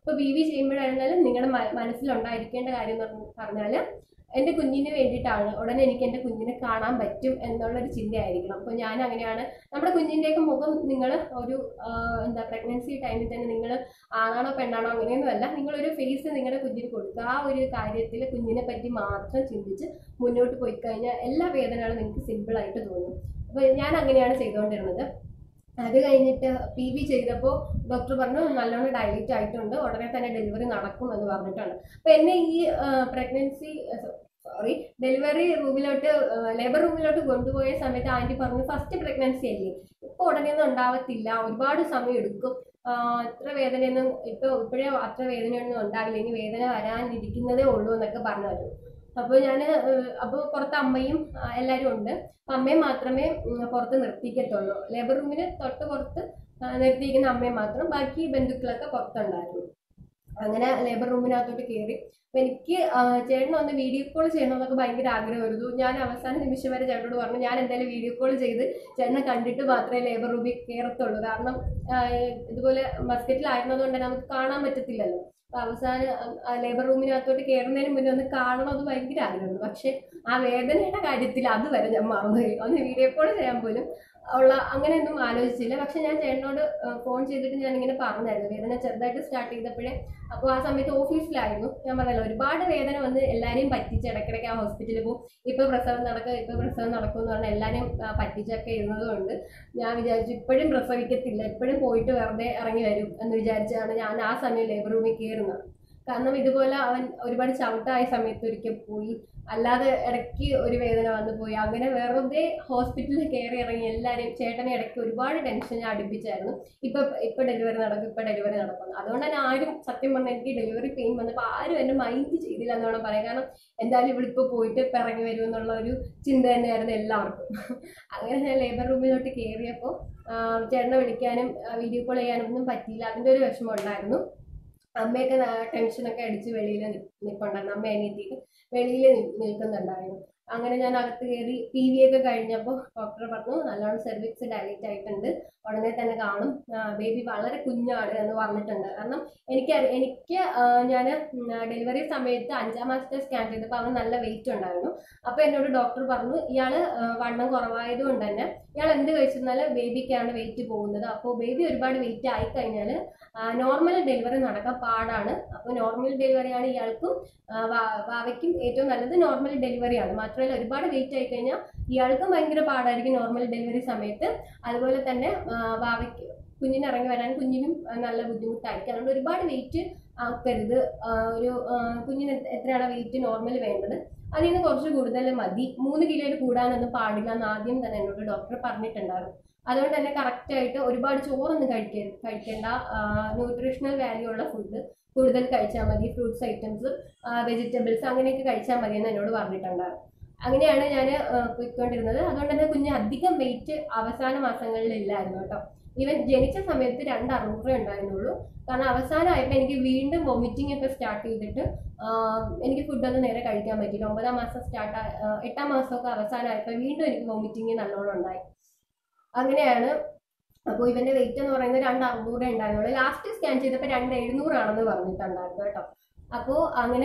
ഇപ്പോൾ ബി വി ചെയ്യുമ്പോഴായിരുന്നാലും നിങ്ങളുടെ മ- മനസ്സിലുണ്ടായിരിക്കേണ്ട കാര്യം എന്ന് പറഞ്ഞ- പറഞ്ഞാൽ എൻ്റെ കുഞ്ഞിന് വേണ്ടിയിട്ടാണ് ഉടനെ എനിക്ക് എൻ്റെ കുഞ്ഞിനെ കാണാൻ പറ്റും എന്നുള്ളൊരു ചിന്തയായിരിക്കണം അപ്പോൾ ഞാൻ അങ്ങനെയാണ് നമ്മുടെ കുഞ്ഞിൻ്റെയൊക്കെ മുഖം നിങ്ങൾ ഒരു ആ, എന്താ പ്രഗ്നൻസി ടൈമിൽ തന്നെ നിങ്ങൾ ആണാണോ പെണ്ണാണോ അങ്ങനെയൊന്നുമല്ല നിങ്ങളൊരു ഫേസ് നിങ്ങളുടെ കുഞ്ഞിന് കൊടുക്കുക ആ ഒരു കാര്യത്തിൽ കുഞ്ഞിനെ പറ്റി മാത്രം ചിന്തിച്ച് മുന്നോട്ട് പോയി കഴിഞ്ഞാൽ എല്ലാ വേദനകളും നിങ്ങൾക്ക് സിമ്പിളായിട്ട് തോന്നും അപ്പോൾ ഞാൻ അങ്ങനെയാണ് ചെയ്തുകൊണ്ടിരുന്നത് അത് കഴിഞ്ഞിട്ട് പി വി ചെയ്തപ്പോൾ ഡോക്ടർ പറഞ്ഞു നല്ലോണം ഡയലറ്റ് ആയിട്ടുണ്ട് ഉടനെ തന്നെ ഡെലിവറി നടക്കും എന്ന് പറഞ്ഞിട്ടുണ്ട് അപ്പോൾ എന്നെ ഈ പ്രഗ്നൻസി സോറി ഡെലിവറി റൂമിലോട്ട് ലേബർ റൂമിലോട്ട് കൊണ്ടുപോയ സമയത്ത് ആൻറ്റി പറഞ്ഞു ഫസ്റ്റ് പ്രഗ്നൻസി അല്ലേ ഇപ്പോൾ ഉടനെയൊന്നും ഉണ്ടാവത്തില്ല ഒരുപാട് സമയം എടുക്കും ആ, അത്ര വേദനയൊന്നും ഇപ്പോൾ ഇപ്പോഴേ അത്ര വേദനയൊന്നും ഉണ്ടാവില്ല ഇനി വേദന വരാനിരിക്കുന്നതേ ഉള്ളൂ എന്നൊക്കെ പറഞ്ഞു അപ്പോൾ ഞാൻ അപ്പോൾ പുറത്ത് അമ്മയും ആ, എല്ലാവരും ഉണ്ട് അപ്പം അമ്മയെ മാത്രമേ ഉം, പുറത്ത് നിർത്തിക്കത്തുള്ളൂ ലേബർ റൂമിന് തൊട്ട് പുറത്ത് ആ, നിർത്തിയിരിക്കുന്ന അമ്മയെ മാത്രം ബാക്കി ബന്ധുക്കളൊക്കെ പുറത്തുണ്ടായിരുന്നു അങ്ങനെ ലേബർ റൂമിനകത്തോട്ട് കയറി അപ്പം എനിക്ക് ആ, ചേട്ടൻ ഒന്ന് വീഡിയോ കോൾ ചെയ്യണമെന്നൊക്കെ ഭയങ്കര ആഗ്രഹമായിരുന്നു ഞാൻ അവസാന നിമിഷം വരെ ചേട്ടനോട് പറഞ്ഞു ഞാൻ എന്തായാലും വീഡിയോ കോൾ ചെയ്ത് ചേട്ടനെ കണ്ടിട്ട് മാത്രമേ ലേബർ റൂമിൽ കയറത്തുള്ളൂ കാരണം ആ, ഇതുപോലെ മസ്കറ്റിലായിരുന്നത് കൊണ്ട് തന്നെ നമുക്ക് കാണാൻ പറ്റത്തില്ലല്ലോ അപ്പൊ അവസാനം ലേബർ റൂമിനകത്തോട്ട് കയറുന്നതിന് മുന്നേ ഒന്ന് കാണണമെന്ന് ഭയങ്കര ആഗ്രഹമുണ്ട് പക്ഷെ ആ വേദനയുടെ കാര്യത്തിൽ അതുവരെ ഞാൻ മറന്നുപോയി ഒന്ന് വീഡിയോ കോൾ ചെയ്യാൻ പോലും ഉള്ള അങ്ങനെയൊന്നും ആലോചിച്ചില്ല പക്ഷെ ഞാൻ ചേട്ടനോട് ഫോൺ ചെയ്തിട്ട് ഞാൻ ഇങ്ങനെ പറഞ്ഞായിരുന്നു വേദന ചെറുതായിട്ട് സ്റ്റാർട്ട് ചെയ്തപ്പോഴേ അപ്പോൾ ആ സമയത്ത് ഓഫീസിലായിരുന്നു ഞാൻ പറഞ്ഞല്ലോ ഒരുപാട് വേദന വന്ന് എല്ലാവരെയും പറ്റിച്ച് ഇടയ്ക്കിടയ്ക്ക് ആ ഹോസ്പിറ്റലിൽ പോകും ഇപ്പോൾ പ്രസവം നടക്കുക ഇപ്പോൾ പ്രസവം നടക്കും എന്ന് പറഞ്ഞാൽ എല്ലാവരെയും ആ, പറ്റിച്ചൊക്കെ ഇരുന്നത് കൊണ്ട് ഞാൻ വിചാരിച്ചു ഇപ്പോഴും പ്രസവിക്കത്തില്ല ഇപ്പോഴും പോയിട്ട് വെറുതെ ഇറങ്ങി വരും എന്ന് വിചാരിച്ചാണ് ഞാൻ ആ സമയം ലേബർ റൂമിൽ കയറുന്നത് കാരണം ഇതുപോലെ അവൻ ഒരുപാട് ചവിട്ടായ സമയത്ത് ഒരിക്കൽ പോയി അല്ലാതെ ഇടയ്ക്ക് ഒരു വേദന വന്നു പോയി അങ്ങനെ വെറുതെ ഹോസ്പിറ്റലിൽ കയറി ഇറങ്ങി എല്ലാവരെയും ചേട്ടനെ ഇടയ്ക്ക് ഒരുപാട് ടെൻഷൻ ഞാൻ അടുപ്പിച്ചായിരുന്നു ഇപ്പൊ ഇപ്പൊ ഡെലിവറി നടക്കും ഇപ്പൊ ഡെലിവറി നടക്കും അതുകൊണ്ട് തന്നെ ആരും സത്യം പറഞ്ഞാൽ എനിക്ക് ഡെലിവറി പെയിൻ വന്നപ്പോൾ ആരും എന്നെ മൈൻഡ് ചെയ്തില്ല എന്ന് വേണം പറയാം കാരണം എന്തായാലും ഇവിടെ ഇപ്പോൾ പോയിട്ട് ഇപ്പം ഇറങ്ങി വരും എന്നുള്ള ഒരു ചിന്ത തന്നെയായിരുന്നു എല്ലാവർക്കും അങ്ങനെ ഞാൻ ലേബർ റൂമിലോട്ട് കയറിയപ്പോൾ ചേട്ടനെ വിളിക്കാനും വീഡിയോ കോൾ ചെയ്യാനും ഒന്നും പറ്റിയില്ല അതിൻ്റെ ഒരു വിഷമം ഉണ്ടായിരുന്നു അമ്മയൊക്കെ ന- ടെൻഷനൊക്കെ അടിച്ച് വെളിയിൽ നിൽപ്പുണ്ടായിരുന്നു അമ്മ അനിയത്തിക്ക് വെളിയിൽ നിൽക്കുന്നുണ്ടായിരുന്നു അങ്ങനെ ഞാൻ അകത്ത് കയറി പി വി ഒക്കെ കഴിഞ്ഞപ്പോൾ ഡോക്ടർ പറഞ്ഞു നല്ലോണം സെർവിക്സ് ഡയലറ്റ് ആയിട്ടുണ്ട് ഉടനെ തന്നെ കാണും ബേബി വളരെ കുഞ്ഞാണ് എന്ന് പറഞ്ഞിട്ടുണ്ട് കാരണം എനിക്ക് അറി- എനിക്ക് ഞാൻ ഡെലിവറി സമയത്ത് അഞ്ചാം മാസത്തെ സ്കാൻ ചെയ്തപ്പോൾ അവൻ നല്ല വെയിറ്റ് ഉണ്ടായിരുന്നു അപ്പോൾ എന്നോട് ഡോക്ടർ പറഞ്ഞു ഇയാൾ വണ്ണം കുറവായതുകൊണ്ട് തന്നെ ഇയാൾ എന്ത് കഴിച്ചിരുന്നാലും ബേബിക്കാണ് വെയിറ്റ് പോകുന്നത് അപ്പോൾ ബേബി ഒരുപാട് വെയിറ്റ് ആയി കഴിഞ്ഞാൽ നോർമൽ ഡെലിവറി നടക്കാൻ പാടാണ് അപ്പോൾ നോർമൽ ഡെലിവറിയാണ് ഇയാൾക്കും ആ, വാ- വാവയ്ക്കും ഏറ്റവും നല്ലത് നോർമൽ ഡെലിവറിയാണ് മാത്രമല്ല ഒരുപാട് വെയിറ്റ് ആയി കഴിഞ്ഞാൽ ഇയാൾക്കും ഭയങ്കര പാടായിരിക്കും നോർമൽ ഡെലിവറി സമയത്ത് അതുപോലെ തന്നെ ആ, വാവയ്ക്ക് കുഞ്ഞിന് ഇറങ്ങി വരാൻ കുഞ്ഞിനും ആ, നല്ല ബുദ്ധിമുട്ടായിരിക്കും അതുകൊണ്ട് ഒരുപാട് വെയിറ്റ് ആക്കരുത് ആ, ഒരു ആ, കുഞ്ഞിന് എത്ര- എത്രയാണ് വെയിറ്റ് നോർമൽ വേണ്ടത് അതിൽ നിന്ന് കുറച്ച് കൂടുതൽ മതി മൂന്ന് കിലോയിൽ കൂടാനൊന്നും പാടില്ല എന്ന് ആദ്യം തന്നെ എന്നോട് ഡോക്ടർ പറഞ്ഞിട്ടുണ്ടായിരുന്നു അതുകൊണ്ട് തന്നെ കറക്റ്റായിട്ട് ഒരുപാട് ചോറൊന്നും കഴിക്കരുത് കഴിക്കേണ്ട ന്യൂട്രീഷണൽ വാല്യൂ ഉള്ള ഫുഡ് കൂടുതൽ കഴിച്ചാൽ മതി ഫ്രൂട്ട്സ് ഐറ്റംസ് വെജിറ്റബിൾസ് അങ്ങനെയൊക്കെ കഴിച്ചാൽ മതി എന്ന് എന്നോട് പറഞ്ഞിട്ടുണ്ടായിരുന്നു അങ്ങനെയാണ് ഞാൻ പോയിക്കൊണ്ടിരുന്നത് അതുകൊണ്ട് തന്നെ കുഞ്ഞ് അധികം വെയിറ്റ് അവസാന മാസങ്ങളിൽ ഇല്ലായിരുന്നു കേട്ടോ ഈവൻ ജനിച്ച സമയത്ത് രണ്ട് അറുന്നൂറേ ഉണ്ടായിരുന്നുള്ളൂ കാരണം അവസാനമായപ്പോൾ എനിക്ക് വീണ്ടും വൊമിറ്റിംഗ് ഒക്കെ സ്റ്റാർട്ട് ചെയ്തിട്ട് ആഹ് എനിക്ക് ഫുഡൊന്നും നേരെ കഴിക്കാൻ പറ്റിയില്ല ഒമ്പതാം മാസം സ്റ്റാർട്ട് എട്ടാം മാസമൊക്കെ അവസാനമായപ്പോൾ വീണ്ടും എനിക്ക് വൊമിറ്റിംഗ് നല്ലോണം ഉണ്ടായി അങ്ങനെയാണ് അപ്പോൾ ഇവന്റെ വെയിറ്റ് എന്ന് പറയുന്നത് രണ്ട് അറുന്നൂറേ ഉണ്ടായിരുന്നുള്ളൂ ലാസ്റ്റ് സ്കാൻ ചെയ്തപ്പോൾ രണ്ട് എഴുന്നൂറാണെന്ന് പറഞ്ഞിട്ടുണ്ടായിരുന്നു കേട്ടോ അപ്പോൾ അങ്ങനെ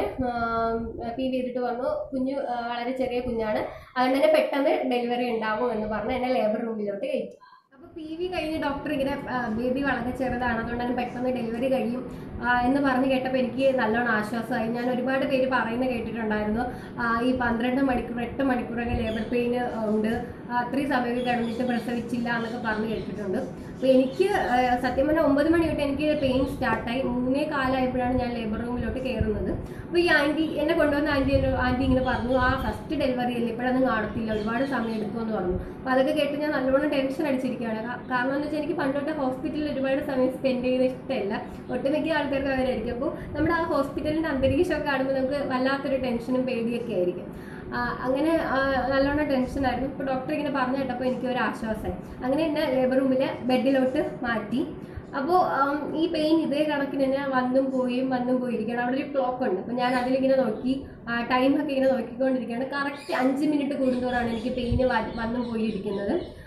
പി വി ചെയ്തിട്ട് പറഞ്ഞു കുഞ്ഞ് ആ, വളരെ ചെറിയ കുഞ്ഞാണ് അതുകൊണ്ട് തന്നെ പെട്ടെന്ന് ഡെലിവറി ഉണ്ടാവും എന്ന് പറഞ്ഞ് എന്നെ ലേബർ റൂമിലോട്ട് കയറ്റി അപ്പോൾ പി വി കഴിഞ്ഞ് ഡോക്ടർ ഇങ്ങനെ ബേബി വളരെ ചെറുതാണ് അതുകൊണ്ട് തന്നെ പെട്ടെന്ന് ഡെലിവറി കഴിയും ആ, എന്ന് പറഞ്ഞ് കേട്ടപ്പോൾ എനിക്ക് നല്ലോണം ആശ്വാസമായി ഞാൻ ഒരുപാട് പേര് പറയുന്നത് കേട്ടിട്ടുണ്ടായിരുന്നു ആ, ഈ പന്ത്രണ്ട് മണിക്കൂർ എട്ട് മണിക്കൂറൊക്കെ ലേബർ പെയിൻ ഉണ്ട് ആ, അത്രയും സമയം കിടന്നിട്ട് പ്രസവിച്ചില്ല എന്നൊക്കെ പറഞ്ഞ് കേട്ടിട്ടുണ്ട് അപ്പോൾ എനിക്ക് ആ, സത്യം പറഞ്ഞാൽ ഒമ്പത് മണി തൊട്ട് എനിക്ക് പെയിൻ സ്റ്റാർട്ടായി മൂന്നേ കാലമായപ്പോഴാണ് ഞാൻ ലേബർ റൂമിലോട്ട് കയറുന്നത് അപ്പോൾ ഈ ആൻറ്റി എന്നെ കൊണ്ടുവന്ന ആൻറ്റി ആൻറ്റി ഇങ്ങനെ പറഞ്ഞു ആ ഫസ്റ്റ് ഡെലിവറി അല്ലേ ഇപ്പോഴൊന്നും കാണത്തില്ല ഒരുപാട് സമയം എടുക്കുമെന്ന് പറഞ്ഞു അപ്പോൾ അതൊക്കെ കേട്ട് ഞാൻ നല്ലോണം ടെൻഷൻ അടിച്ചിരിക്കുകയാണ് കാ- കാരണം എന്ന് വെച്ചാൽ എനിക്ക് പണ്ടോട്ട് ഹോസ്പിറ്റലിൽ ഒരുപാട് സമയം സ്പെൻഡ് ചെയ്യുന്നത് ഇഷ്ടമല്ല ഒട്ടുമിക്ക ആൾക്കാർക്ക് അവരായിരിക്കും അപ്പോൾ നമ്മുടെ ആ ഹോസ്പിറ്റലിൻ്റെ അന്തരീക്ഷമൊക്കെ കാണുമ്പോൾ നമുക്ക് വല്ലാത്തൊരു ടെൻഷനും പേടിയൊക്കെ ആയിരിക്കും ആ, അങ്ങനെ ആ, നല്ലോണം ടെൻഷനായിരുന്നു ഇപ്പോൾ ഡോക്ടർ ഇങ്ങനെ പറഞ്ഞു കേട്ടപ്പോൾ എനിക്ക് ഒരു ആശ്വാസമായി അങ്ങനെ എന്നെ ലേബർ റൂമിലെ ബെഡിലോട്ട് മാറ്റി അപ്പോൾ ഈ പെയിൻ ഇതേ കണക്കിന് തന്നെ വന്നും പോയും വന്നും പോയിരിക്കുകയാണ് അവിടെ ഒരു ക്ലോക്ക് ഉണ്ട് അപ്പോൾ ഞാൻ അതിലിങ്ങനെ നോക്കി ടൈമൊക്കെ ഇങ്ങനെ നോക്കിക്കൊണ്ടിരിക്കുകയാണ് കറക്റ്റ് അഞ്ച് മിനിറ്റ് കൂടുന്തോറാണ് എനിക്ക് പെയിന് വന്നും പോയിരിക്കുന്നത്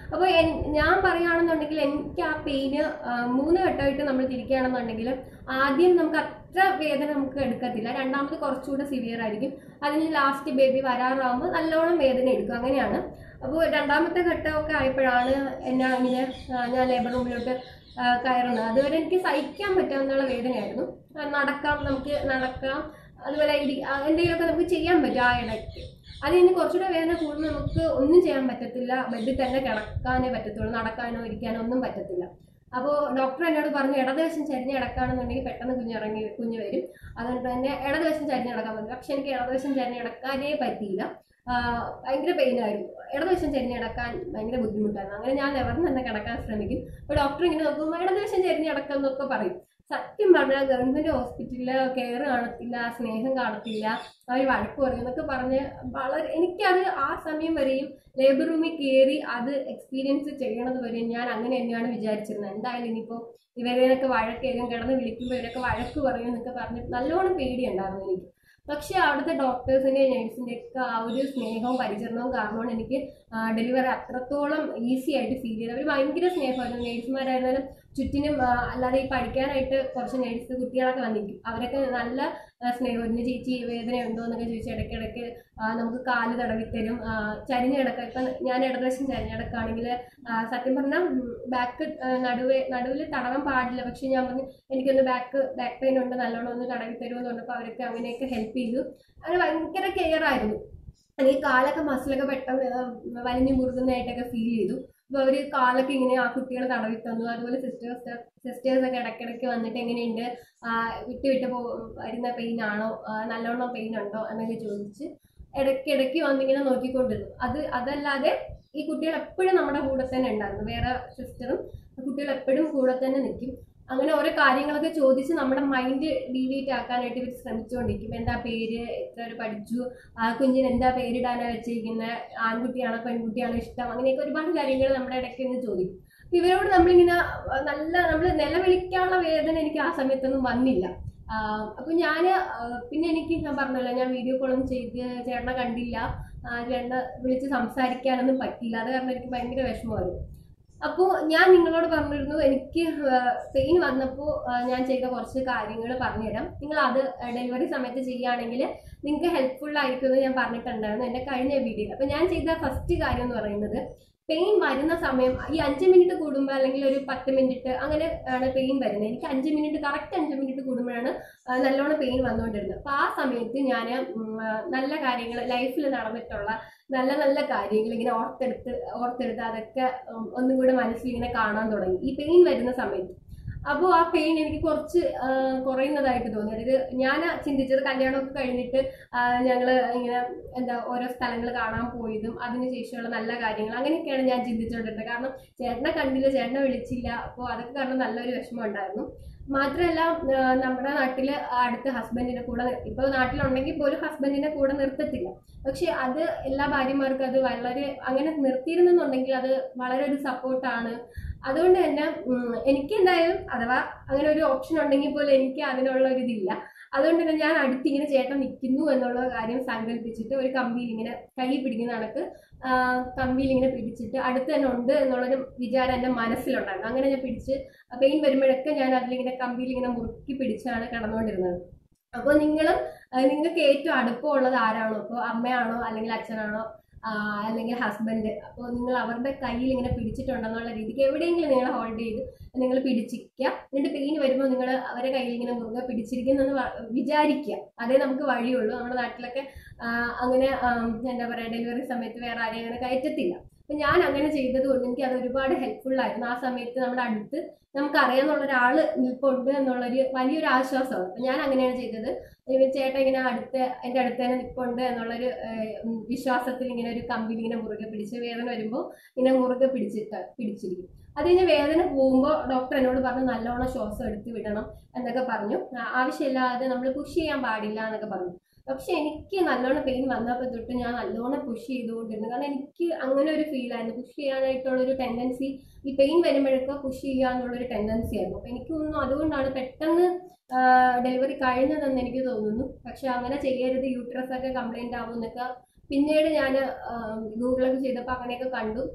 അപ്പോൾ ഞാൻ പറയുകയാണെന്നുണ്ടെങ്കിൽ എനിക്ക് ആ പെയിന് മൂന്ന് ഘട്ടമായിട്ട് നമ്മൾ തിരിക്കുകയാണെന്നുണ്ടെങ്കിൽ ആദ്യം നമുക്ക് അത്ര വേദന നമുക്ക് എടുക്കത്തില്ല രണ്ടാമത് കുറച്ചുകൂടെ സിവിയർ ആയിരിക്കും അതിന് ലാസ്റ്റ് ബേബി വരാറാകുമ്പോൾ നല്ലോണം വേദന എടുക്കും അങ്ങനെയാണ് അപ്പോൾ രണ്ടാമത്തെ ഘട്ടമൊക്കെ ആയപ്പോഴാണ് എന്നെ ഇങ്ങനെ ആ, ഞാൻ ലേബർ റൂമിലോട്ട് ആ, കയറുന്നത് അതുവരെ എനിക്ക് സഹിക്കാൻ പറ്റാവുന്ന വേദനയായിരുന്നു ആ, നടക്കാം നമുക്ക് നടക്കാം അതുപോലെ ഇരി ആ, എന്തെങ്കിലുമൊക്കെ നമുക്ക് ചെയ്യാൻ പറ്റും ആ ഇടയ്ക്ക് അത് ഇനി കുറച്ചുകൂടെ വേദന കൂടുമ്പോൾ നമുക്ക് ഒന്നും ചെയ്യാൻ പറ്റത്തില്ല ബെഡിൽ തന്നെ കിടക്കാനേ പറ്റത്തുള്ളൂ നടക്കാനോ ഇരിക്കാനോ ഒന്നും പറ്റത്തില്ല അപ്പോൾ ഡോക്ടർ എന്നോട് പറഞ്ഞു ഇടതുവശം ചരിഞ്ഞ് കിടക്കുകയാണെന്നുണ്ടെങ്കിൽ പെട്ടെന്ന് കുഞ്ഞിറങ്ങി കുഞ്ഞ് വരും അതുകൊണ്ട് തന്നെ ഇടതുവശം ചരിഞ്ഞ് കിടക്കാൻ പറ്റും പക്ഷെ എനിക്ക് ഇടതുവശം ചരിഞ്ഞ് കിടക്കാനേ പറ്റിയില്ല ആ, ഭയങ്കര പെയിനായിരുന്നു ഇടതുവശം ചരിഞ്ഞ് കിടക്കാൻ ഭയങ്കര ബുദ്ധിമുട്ടായിരുന്നു അങ്ങനെ ഞാൻ നിവർന്ന് തന്നെ കിടക്കാൻ ശ്രമിക്കും അപ്പോൾ ഡോക്ടർ ഇങ്ങനെ നോക്കുമ്പോൾ ഇടതുവശം ചരിഞ്ഞ് കിടക്കാം എന്നൊക്കെ പറയും സത്യം പറഞ്ഞാൽ ഗവൺമെന്റ് ഹോസ്പിറ്റലിൽ കെയർ കാണത്തില്ല സ്നേഹം കാണത്തില്ല അവർ വഴക്ക് പറയും എന്നൊക്കെ പറഞ്ഞ് വളരെ എനിക്കത് ആ സമയം വരെയും ലേബർ റൂമിൽ കയറി അത് എക്സ്പീരിയൻസ് ചെയ്യണത് വരെയും ഞാൻ അങ്ങനെ തന്നെയാണ് വിചാരിച്ചിരുന്നത് എന്തായാലും ഇനിയിപ്പോൾ ഇവരെയൊക്കെ വഴക്കേരും കിടന്ന് വിളിക്കുമ്പോൾ ഇവരൊക്കെ വഴക്ക് പറയും എന്നൊക്കെ പറഞ്ഞ് നല്ലോണം പേടിയുണ്ടായിരുന്നു എനിക്ക് പക്ഷെ അവിടുത്തെ ഡോക്ടേഴ്സിന്റെ നഴ്സിന്റെ ഒക്കെ ആ ഒരു സ്നേഹവും പരിചരണവും കാരണമാണ് എനിക്ക് ഡെലിവറി അത്രത്തോളം ഈസി ആയിട്ട് ഫീൽ ചെയ്തത് അവർ ഭയങ്കര സ്നേഹമായിരുന്നു നേഴ്സുമാരായിരുന്നാലും ചുറ്റിനും ആ, അല്ലാതെ ഈ പഠിക്കാനായിട്ട് കുറച്ച് നേഴ്സ് കുട്ടികളൊക്കെ വന്നിരിക്കും അവരൊക്കെ നല്ല ആ, സ്നേഹമായിരുന്നു ചേച്ചി വേദനയുണ്ടോ എന്നൊക്കെ ചോദിച്ച് ഇടയ്ക്കിടയ്ക്ക് ആ, നമുക്ക് കാല് തടവിത്തരും ആ, ചരിഞ്ഞ് കിടക്കുക ഇപ്പം ഞാൻ ഇടതുവശം ചരിഞ്ഞ് കിടക്കുകയാണെങ്കിൽ സത്യം പറഞ്ഞാൽ ബാക്ക് നടുവെ നടുവിൽ തടവാൻ പാടില്ല പക്ഷെ ഞാൻ പറഞ്ഞു എനിക്കൊന്ന് ബാക്ക് ബാക്ക് പെയിൻ ഉണ്ട് നല്ലോണം ഒന്ന് തടവി തരുമെന്ന് പറഞ്ഞപ്പോൾ അവരൊക്കെ അങ്ങനെയൊക്കെ ഹെൽപ്പ് ചെയ്തു അങ്ങനെ ഭയങ്കര കെയർ ആയിരുന്നു എനിക്ക് കാലൊക്കെ മസിലൊക്കെ പെട്ടെന്ന് ആ, വലിഞ്ഞു മുറുകുന്നതായിട്ടൊക്കെ ഫീൽ ചെയ്തു അപ്പോൾ അവർ കാലൊക്കെ ഇങ്ങനെ ആ കുട്ടികൾ തടവി തന്നു അതുപോലെ സിസ്റ്റേഴ്സ് സിസ്റ്റേഴ്സ് ഒക്കെ ഇടയ്ക്കിടയ്ക്ക് വന്നിട്ട് എങ്ങനെയുണ്ട് ആ, വിട്ട് വിട്ട് പോ വരുന്ന പെയിൻ ആണോ ആ, നല്ലോണം പെയിൻ ഉണ്ടോ എന്നൊക്കെ ചോദിച്ച് ഇടയ്ക്കിടയ്ക്ക് വന്നിങ്ങനെ നോക്കിക്കൊണ്ടിരുന്നു അത് അതല്ലാതെ ഈ കുട്ടികൾ എപ്പോഴും നമ്മുടെ കൂടെ തന്നെ ഉണ്ടായിരുന്നു വേറെ സിസ്റ്ററും കുട്ടികൾ എപ്പോഴും കൂടെ തന്നെ നിൽക്കും അങ്ങനെ ഓരോ കാര്യങ്ങളൊക്കെ ചോദിച്ച് നമ്മുടെ മൈൻഡ് ഡീവിയേറ്റ് ആക്കാനായിട്ട് ഇവർ ശ്രമിച്ചുകൊണ്ടിരിക്കും എന്താ പേര് എത്ര വരെ പഠിച്ചു ആ കുഞ്ഞിന് എന്താ പേരിടാനാ വെച്ചിരിക്കുന്നത് ആൺകുട്ടിയാണോ പെൺകുട്ടിയാണോ ഇഷ്ടം അങ്ങനെയൊക്കെ ഒരുപാട് കാര്യങ്ങൾ നമ്മുടെ ഇടയ്ക്ക് നിന്ന് ചോദിക്കും അപ്പൊ ഇവരോട് നമ്മളിങ്ങനെ ആ, നല്ല നമ്മൾ നിലവിളിക്കാനുള്ള വേദന എനിക്ക് ആ സമയത്തൊന്നും വന്നില്ല ആ, അപ്പൊ ഞാൻ പിന്നെ എനിക്ക് ഞാൻ പറഞ്ഞല്ലോ ഞാൻ വീഡിയോ കോളൊന്നും ചെയ്ത് ചേട്ടനെ കണ്ടില്ല ആ, ചേട്ടനെ വിളിച്ച് സംസാരിക്കാനൊന്നും പറ്റിയില്ല അത് കാരണം എനിക്ക് ഭയങ്കര വിഷമമായിരുന്നു അപ്പോൾ ഞാൻ നിങ്ങളോട് പറഞ്ഞിരുന്നു എനിക്ക് പെയിൻ വന്നപ്പോൾ ഞാൻ ചെയ്ത കുറച്ച് കാര്യങ്ങൾ പറഞ്ഞുതരാം നിങ്ങൾ അത് ഡെലിവറി സമയത്ത് ചെയ്യുകയാണെങ്കിൽ നിങ്ങൾക്ക് ഹെൽപ്ഫുൾ ആയിരിക്കുമെന്ന് ഞാൻ പറഞ്ഞിട്ടുണ്ടായിരുന്നു എൻ്റെ കഴിഞ്ഞ വീഡിയോയിൽ അപ്പോൾ ഞാൻ ചെയ്ത ഫസ്റ്റ് കാര്യം എന്ന് പറയുന്നത് പെയിൻ വരുന്ന സമയം ഈ അഞ്ച് മിനിറ്റ് കൂടുമ്പോൾ അല്ലെങ്കിൽ ഒരു പത്ത് മിനിറ്റ് അങ്ങനെ ആണ് പെയിൻ വരുന്നത് എനിക്ക് അഞ്ച് മിനിറ്റ് കറക്റ്റ് അഞ്ച് മിനിറ്റ് കൂടുമ്പോഴാണ് ആ, നല്ലോണം പെയിൻ വന്നുകൊണ്ടിരുന്നത് അപ്പോൾ ആ സമയത്ത് ഞാൻ നല്ല കാര്യങ്ങൾ ലൈഫിൽ നടന്നിട്ടുള്ള നല്ല നല്ല കാര്യങ്ങൾ ഇങ്ങനെ ഓർത്തെടുത്ത് ഓർത്തെടുത്ത് അതൊക്കെ ഉം, ഒന്നും കൂടെ മനസ്സിൽ ഇങ്ങനെ കാണാൻ തുടങ്ങി ഈ പെയിൻ വരുന്ന സമയത്ത് അപ്പോൾ ആ പെയിൻ എനിക്ക് കുറച്ച് ആ, കുറയുന്നതായിട്ട് തോന്നി അതായത് ഞാൻ ചിന്തിച്ചത് കല്യാണമൊക്കെ കഴിഞ്ഞിട്ട് ഞങ്ങൾ ഇങ്ങനെ എന്താ ഓരോ സ്ഥലങ്ങൾ കാണാൻ പോയതും അതിനുശേഷമുള്ള നല്ല കാര്യങ്ങൾ അങ്ങനെയൊക്കെയാണ് ഞാൻ ചിന്തിച്ചുകൊണ്ടിരുന്നത് കാരണം ചേട്ടനെ കണ്ടില്ല ചേട്ടനെ വിളിച്ചില്ല അപ്പോൾ അതൊക്കെ കാരണം നല്ലൊരു വിഷമം ഉണ്ടായിരുന്നു മാത്രമല്ല ആ, നമ്മുടെ നാട്ടിൽ അടുത്ത ഹസ്ബൻഡിന്റെ കൂടെ ഇപ്പോൾ നാട്ടിലുണ്ടെങ്കിൽ പോലും ഹസ്ബൻഡിന്റെ കൂടെ നിർത്തത്തില്ല പക്ഷെ അത് എല്ലാ ഭാര്യമാർക്കും അത് വളരെ അങ്ങനെ നിർത്തിയിരുന്നെന്നുണ്ടെങ്കിൽ അത് വളരെ ഒരു സപ്പോർട്ടാണ് അതുകൊണ്ട് തന്നെ ഉം, എനിക്ക് എന്തായാലും അഥവാ അങ്ങനെ ഒരു ഓപ്ഷൻ ഉണ്ടെങ്കിൽ പോലും എനിക്ക് അതിനുള്ള ഒരു ഇതില്ല അതുകൊണ്ട് തന്നെ ഞാൻ അടുത്തിങ്ങനെ ചേട്ടൻ നിൽക്കുന്നു എന്നുള്ള കാര്യം സങ്കല്പിച്ചിട്ട് ഒരു കമ്പിയിൽ ഇങ്ങനെ കൈ പിടിക്കുന്ന കണക്ക് ആ, കമ്പിയിൽ ഇങ്ങനെ പിടിച്ചിട്ട് അടുത്ത് തന്നെ ഉണ്ട് എന്നുള്ളൊരു വിചാരം എൻ്റെ മനസ്സിലുണ്ടായിരുന്നു അങ്ങനെ ഞാൻ പിടിച്ച് പെയിൻ വരുമ്പോഴൊക്കെ ഞാൻ അതിലിങ്ങനെ കമ്പിയിൽ ഇങ്ങനെ മുറുക്കി പിടിച്ചാണ് കിടന്നുകൊണ്ടിരുന്നത് അപ്പോൾ നിങ്ങളും നിങ്ങൾക്ക് ഏറ്റവും അടുപ്പമുള്ളത് ആരാണോ ഇപ്പോൾ അമ്മയാണോ അല്ലെങ്കിൽ അച്ഛനാണോ ആ, അല്ലെങ്കിൽ ഹസ്ബൻഡ് അപ്പോൾ നിങ്ങൾ അവരുടെ കയ്യിൽ ഇങ്ങനെ പിടിച്ചിട്ടുണ്ടെന്നുള്ള രീതിക്ക് എവിടെയെങ്കിലും നിങ്ങൾ ഹോൾഡ് ചെയ്ത് നിങ്ങൾ പിടിച്ചിരിക്കുക എന്നിട്ട് പെയിൻ വരുമ്പോൾ നിങ്ങൾ അവരെ കയ്യിൽ ഇങ്ങനെ മുറുകെ പിടിച്ചിരിക്കുന്നെന്ന് വ- വിചാരിക്കുക അതേ നമുക്ക് വഴിയുള്ളൂ നമ്മുടെ നാട്ടിലൊക്കെ ആ, അങ്ങനെ ആം, എന്താ പറയുക ഡെലിവറി സമയത്ത് വേറെ ആരെയും അങ്ങനെ കയറ്റത്തില്ല അപ്പം ഞാൻ അങ്ങനെ ചെയ്തത് കൊണ്ട് എനിക്ക് അത് ഒരുപാട് ഹെൽപ്ഫുൾ ആയിരുന്നു ആ സമയത്ത് നമ്മുടെ അടുത്ത് നമുക്കറിയാന്നുള്ള ഒരാൾ നിൽപ്പുണ്ട് എന്നുള്ളൊരു വലിയൊരു ആശ്വാസമാണ് അപ്പം ഞാൻ അങ്ങനെയാണ് ചെയ്തത് ഇവർ ചേട്ടൻ ഇങ്ങനെ അടുത്ത് എൻ്റെ അടുത്ത് തന്നെ നിൽപ്പുണ്ട് എന്നുള്ളൊരു ഏഹ്, ഉം, വിശ്വാസത്തിൽ ഇങ്ങനെ ഒരു കമ്പിൽ ഇങ്ങനെ മുറുകെ പിടിച്ച് വേദന വരുമ്പോൾ ഇങ്ങനെ മുറുകെ പിടിച്ചിട്ട് പിടിച്ചിരിക്കും അത് കഴിഞ്ഞ് വേദന പോകുമ്പോൾ ഡോക്ടർ എന്നോട് പറഞ്ഞു നല്ലോണം ശ്വാസം എടുത്ത് വിടണം എന്നൊക്കെ പറഞ്ഞു ആ, ആവശ്യമില്ലാതെ നമ്മൾ പുഷ് ചെയ്യാൻ പാടില്ല എന്നൊക്കെ പറഞ്ഞു പക്ഷെ എനിക്ക് നല്ലോണം പെയിൻ വന്നപ്പോൾ തൊട്ട് ഞാൻ നല്ലോണം പുഷ് ചെയ്തുകൊണ്ടിരുന്നു കാരണം എനിക്ക് അങ്ങനെ ഒരു ഫീൽ ആയിരുന്നു പുഷ് ചെയ്യാനായിട്ടുള്ള ഒരു ടെൻഡൻസി ഈ പെയിൻ വരുമ്പോഴൊക്കെ പുഷ് ചെയ്യാന്നുള്ളൊരു ടെൻഡൻസി ആയിരുന്നു അപ്പം എനിക്ക് തോന്നുന്നു അതുകൊണ്ടാണ് പെട്ടെന്ന് ഡെലിവറി കഴിഞ്ഞതെന്ന് എനിക്ക് തോന്നുന്നു പക്ഷെ അങ്ങനെ ചെയ്യരുത് യൂട്രസ് ഒക്കെ കംപ്ലൈന്റ് ആവും എന്നൊക്കെ പിന്നീട് ഞാൻ ഗൂഗിളൊക്കെ ചെയ്തപ്പോൾ അങ്ങനെയൊക്കെ കണ്ടു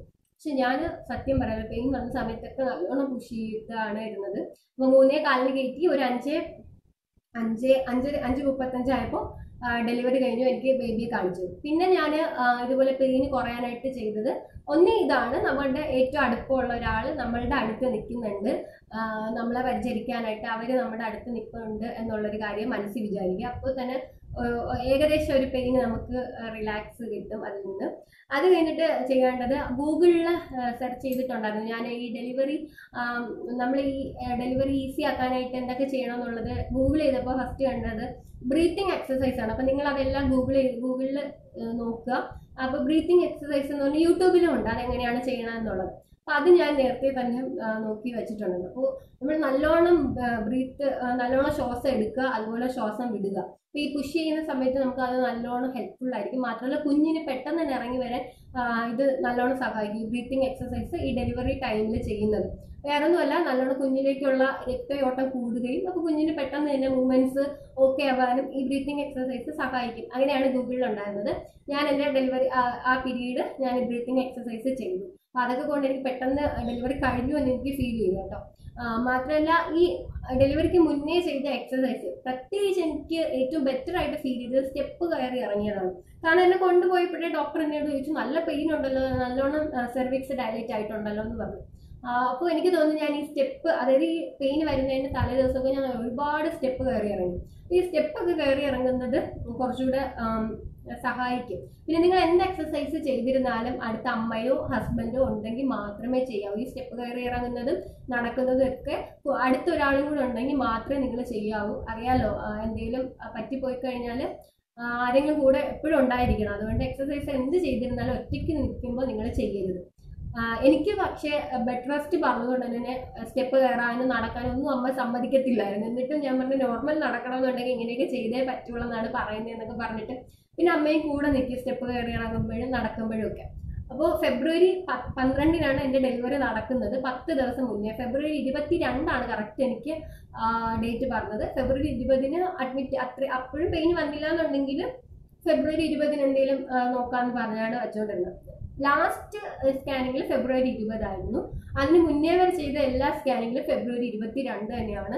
പക്ഷെ ഞാൻ സത്യം പറയാം പെയിൻ വന്ന സമയത്തൊക്കെ നല്ലോണം പുഷ് ചെയ്താണ് ഇരുന്നത് അപ്പോൾ മൂന്നേ കാലിന് കയറ്റി ഒരു അഞ്ച് അഞ്ച് അഞ്ച് അഞ്ച് മുപ്പത്തഞ്ചായപ്പോൾ ഡെലിവറി കഴിഞ്ഞു എനിക്ക് ബേബിയെ കാണിച്ചു പിന്നെ ഞാൻ ഇതുപോലെ പെയിൻ കുറയാനായിട്ട് ചെയ്തത് ഒന്ന് ഇതാണ് നമ്മളുടെ ഏറ്റവും അടുപ്പമുള്ള ഒരാൾ നമ്മളുടെ അടുത്ത് നിൽക്കുന്നുണ്ട് ആ, നമ്മളെ പരിചരിക്കാനായിട്ട് അവർ നമ്മുടെ അടുത്ത് നിൽക്കുന്നുണ്ട് എന്നുള്ളൊരു കാര്യം മനസ്സിൽ വിചാരിക്കുക അപ്പോൾ തന്നെ ഏഹ്, ഏകദേശം ഒരു പെയിൻ നമുക്ക് റിലാക്സ് കിട്ടും അതിൽ നിന്ന് അത് കഴിഞ്ഞിട്ട് ചെയ്യേണ്ടത് ഗൂഗിളിൽ സെർച്ച് ചെയ്തിട്ടുണ്ടായിരുന്നു ഞാൻ ഈ ഡെലിവറി നമ്മൾ ഈ ഡെലിവറി ഈസി ആക്കാനായിട്ട് എന്തൊക്കെ ചെയ്യണം എന്നുള്ളത് ഗൂഗിൾ ചെയ്തപ്പോൾ ഫസ്റ്റ് കണ്ടത് ബ്രീത്തിങ് എക്സസൈസ് ആണ് അപ്പം നിങ്ങൾ അതെല്ലാം ഗൂഗിൾ ഗൂഗിളിൽ നോക്കുക അപ്പോൾ ബ്രീത്തിങ് എക്സസൈസ് എന്ന് പറഞ്ഞാൽ യൂട്യൂബിലും ഉണ്ട് അതെങ്ങനെയാണ് ചെയ്യണമെന്നുള്ളത് അപ്പോൾ അത് ഞാൻ നേരത്തെ തന്നെ ആ, നോക്കി വെച്ചിട്ടുണ്ട് അപ്പോൾ നമ്മൾ നല്ലോണം ബ്രീത്ത് നല്ലോണം ശ്വാസം എടുക്കുക അതുപോലെ ശ്വാസം വിടുക അപ്പോൾ ഈ പുഷ് ചെയ്യുന്ന സമയത്ത് നമുക്ക് അത് നല്ലോണം ഹെൽപ്ഫുൾ ആയിരിക്കും മാത്രമല്ല കുഞ്ഞിന് പെട്ടെന്ന് തന്നെ ഇറങ്ങി വരാൻ ആ, ഇത് നല്ലോണം സഹായിക്കും ബ്രീത്തിങ് എക്സസൈസ് ഈ ഡെലിവറി ടൈമിൽ ചെയ്യുന്നത് വേറെ ഒന്നുമല്ല നല്ലോണം കുഞ്ഞിലേക്കുള്ള രക്തയോട്ടം കൂടുകയും അപ്പോൾ കുഞ്ഞിന് പെട്ടെന്ന് തന്നെ മൂവ്മെന്റ്സ് ഓക്കെ ആവാനും ഈ ബ്രീത്തിങ് എക്സസൈസ് സഹായിക്കും അങ്ങനെയാണ് ഗൂഗിളിൽ ഉണ്ടായിരുന്നത് ഞാൻ എൻ്റെ ഡെലിവറി ആ പീരീഡ് ഞാൻ ബ്രീത്തിങ് എക്സസൈസ് ചെയ്തു അപ്പോൾ അതൊക്കെ കൊണ്ട് എനിക്ക് പെട്ടെന്ന് ഡെലിവറി കഴിഞ്ഞു എന്ന് എനിക്ക് ഫീൽ ചെയ്തു കേട്ടോ ആ, മാത്രമല്ല ഈ ഡെലിവറിക്ക് മുന്നേ ചെയ്ത എക്സസൈസ് പ്രത്യേകിച്ച് എനിക്ക് ഏറ്റവും ബെറ്റർ ആയിട്ട് ഫീൽ ചെയ്തത് സ്റ്റെപ്പ് കയറി ഇറങ്ങിയതാണ് കാരണം എന്നെ കൊണ്ടുപോയപ്പോഴേ ഡോക്ടർ എന്നോട് ചോദിച്ചു നല്ല പെയിൻ ഉണ്ടല്ലോ നല്ലോണം സെർവിക്സ് ഡയലേറ്റ് ആയിട്ടുണ്ടല്ലോ എന്ന് പറഞ്ഞു അപ്പോൾ എനിക്ക് തോന്നുന്നു ഞാൻ ഈ സ്റ്റെപ്പ് അതായത് ഈ പെയിൻ വരുന്നതിന് തലേ ദിവസമൊക്കെ ഞാൻ ഒരുപാട് സ്റ്റെപ്പ് കയറി ഇറങ്ങി ഈ സ്റ്റെപ്പ് ഒക്കെ കയറി ഇറങ്ങുന്നത് കുറച്ചുകൂടെ ആം, സഹായിക്കും പിന്നെ നിങ്ങൾ എന്ത് എക്സസൈസ് ചെയ്തിരുന്നാലും അടുത്ത അമ്മയോ ഹസ്ബൻഡോ ഉണ്ടെങ്കിൽ മാത്രമേ ചെയ്യാവൂ ഈ സ്റ്റെപ്പ് കയറി ഇറങ്ങുന്നതും നടക്കുന്നതും ഒക്കെ അടുത്തൊരാളും കൂടെ ഉണ്ടെങ്കിൽ മാത്രമേ നിങ്ങൾ ചെയ്യാവൂ അറിയാലോ ആ, എന്തെങ്കിലും ആ, പറ്റിപ്പോയി കഴിഞ്ഞാൽ ആരെങ്കിലും കൂടെ എപ്പോഴും ഉണ്ടായിരിക്കണം അതുകൊണ്ട് എക്സസൈസ് എന്ത് ചെയ്തിരുന്നാലും ഒറ്റയ്ക്ക് നിൽക്കുമ്പോൾ നിങ്ങൾ ചെയ്യരുത് ആ, എനിക്ക് പക്ഷേ ബെഡ് റെസ്റ്റ് പറഞ്ഞതുകൊണ്ട് തന്നെ സ്റ്റെപ്പ് കയറാനും നടക്കാനും ഒന്നും അമ്മ സമ്മതിക്കത്തില്ലായിരുന്നു എന്നിട്ടും ഞാൻ പറഞ്ഞു നോർമൽ നടക്കണമെന്നുണ്ടെങ്കിൽ ഇങ്ങനെയൊക്കെ ചെയ്തേ പറ്റുള്ളൂ എന്നാണ് പറയുന്നത് എന്നൊക്കെ പറഞ്ഞിട്ട് പിന്നെ അമ്മയും കൂടെ നിൽക്കി സ്റ്റെപ്പ് കയറി ഇറങ്ങുമ്പോഴും നടക്കുമ്പോഴും ഒക്കെ അപ്പോൾ ഫെബ്രുവരി പ- പന്ത്രണ്ടിനാണ് എൻ്റെ ഡെലിവറി നടക്കുന്നത് പത്ത് ദിവസം മുന്നേ ഫെബ്രുവരി ഇരുപത്തി രണ്ടാണ് കറക്റ്റ് എനിക്ക് ഡേറ്റ് പറഞ്ഞത് ഫെബ്രുവരി ഇരുപതിന് അഡ്മിറ്റ് അത്ര അപ്പോഴും പെയിൻ വന്നില്ല എന്നുണ്ടെങ്കിൽ ഫെബ്രുവരി ഇരുപതിന് എന്തെങ്കിലും നോക്കാമെന്ന് പറഞ്ഞാണ് വെച്ചുകൊണ്ടിരുന്നത് ലാസ്റ്റ് സ്കാനിങ്ങിൽ ഫെബ്രുവരി ഇരുപതായിരുന്നു അതിന് മുന്നേ വരെ ചെയ്ത എല്ലാ സ്കാനിങ്ങിലും ഫെബ്രുവരി ഇരുപത്തി രണ്ട് തന്നെയാണ്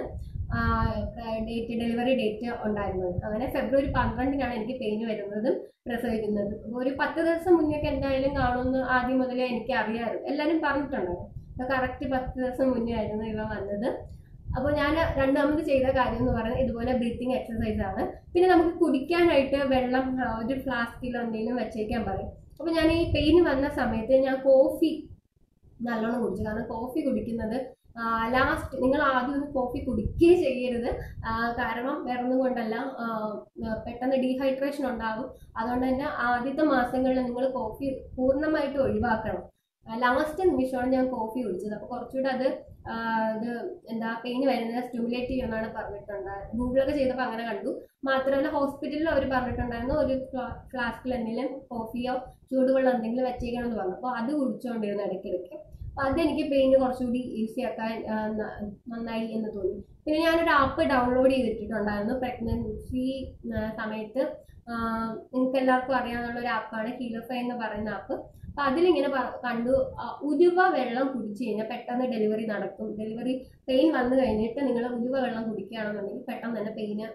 ഡേറ്റ് ഡെലിവറി ഡേറ്റ് ഉണ്ടായിരുന്നത് അങ്ങനെ ഫെബ്രുവരി പന്ത്രണ്ടിനാണ് എനിക്ക് പെയിൻ വരുന്നതും പ്രസവിക്കുന്നത് അപ്പോൾ ഒരു പത്ത് ദിവസം മുന്നേക്ക് എന്തായാലും കാണുമെന്ന് ആദ്യം മുതലേ എനിക്ക് അറിയാമായിരുന്നു എല്ലാവരും പറഞ്ഞിട്ടുണ്ടായിരുന്നു അപ്പോൾ കറക്റ്റ് പത്ത് ദിവസം മുന്നേ ആയിരുന്നു ഇവ വന്നത് അപ്പോൾ ഞാൻ രണ്ടാമത് ചെയ്ത കാര്യം എന്ന് പറയുന്നത് ഇതുപോലെ ബ്രീത്തിങ് എക്സസൈസ് ആണ് പിന്നെ നമുക്ക് കുടിക്കാനായിട്ട് വെള്ളം ആ, ഒരു ഫ്ലാസ്കിലോ എന്തെങ്കിലും വെച്ചേക്കാൻ പറയും അപ്പോൾ ഞാൻ ഈ പെയിൻ വന്ന സമയത്ത് ഞാൻ കോഫി നല്ലോണം കുടിച്ചു കാരണം കോഫി കുടിക്കുന്നത് ലാസ്റ്റ് നിങ്ങൾ ആദ്യം ഒന്ന് കോഫി കുടിക്കുകയേ ചെയ്യരുത് ആ, കാരണം വേറൊന്നും കൊണ്ടല്ല ആ, ആ, പെട്ടെന്ന് ഡീഹൈഡ്രേഷൻ ഉണ്ടാകും അതുകൊണ്ട് തന്നെ ആദ്യത്തെ മാസങ്ങളിൽ നിങ്ങൾ കോഫി പൂർണ്ണമായിട്ട് ഒഴിവാക്കണം ലാസ്റ്റ് നിമിഷമാണ് ഞാൻ കോഫി കുടിച്ചത് അപ്പോൾ കുറച്ചുകൂടെ അത് ആ, ഇത് എന്താ പെയിൻ വരുന്നത് സ്റ്റിമുലേറ്റ് ചെയ്യുമെന്നാണ് പറഞ്ഞിട്ടുണ്ടായത് ഗൂഗിളൊക്കെ ചെയ്തപ്പോൾ അങ്ങനെ കണ്ടു മാത്രമല്ല ഹോസ്പിറ്റലിൽ അവർ പറഞ്ഞിട്ടുണ്ടായിരുന്നു ഒരു ഫ്ലാസ്കിൽ എന്തെങ്കിലും കോഫിയോ ചൂടുവെള്ളം എന്തെങ്കിലും വെച്ചേക്കണം എന്ന് പറഞ്ഞു അപ്പോൾ അത് കുടിച്ചുകൊണ്ടിരുന്നു ഇടയ്ക്കിടയ്ക്ക് അപ്പോൾ അതെനിക്ക് പെയിൻ കുറച്ചുകൂടി ഈസി ആക്കാൻ ആ, ന- നന്നായി എന്ന് തോന്നി പിന്നെ ഞാനൊരു ആപ്പ് ഡൗൺലോഡ് ചെയ്തിട്ടുണ്ടായിരുന്നു പ്രഗ്നൻസി സമയത്ത് നിങ്ങൾക്ക് എല്ലാവർക്കും അറിയാവുന്ന ഒരു ആപ്പാണ് ഹീലോഫൈ എന്ന് പറയുന്ന ആപ്പ് അപ്പം അതിലിങ്ങനെ പ- കണ്ടു ആ, ഉലുവ വെള്ളം കുടിച്ചു കഴിഞ്ഞാൽ പെട്ടെന്ന് ഡെലിവറി നടക്കും ഡെലിവറി പെയിൻ വന്നു കഴിഞ്ഞിട്ട് നിങ്ങൾ ഉലുവ വെള്ളം കുടിക്കുകയാണെന്നുണ്ടെങ്കിൽ പെട്ടെന്ന് തന്നെ പെയിന്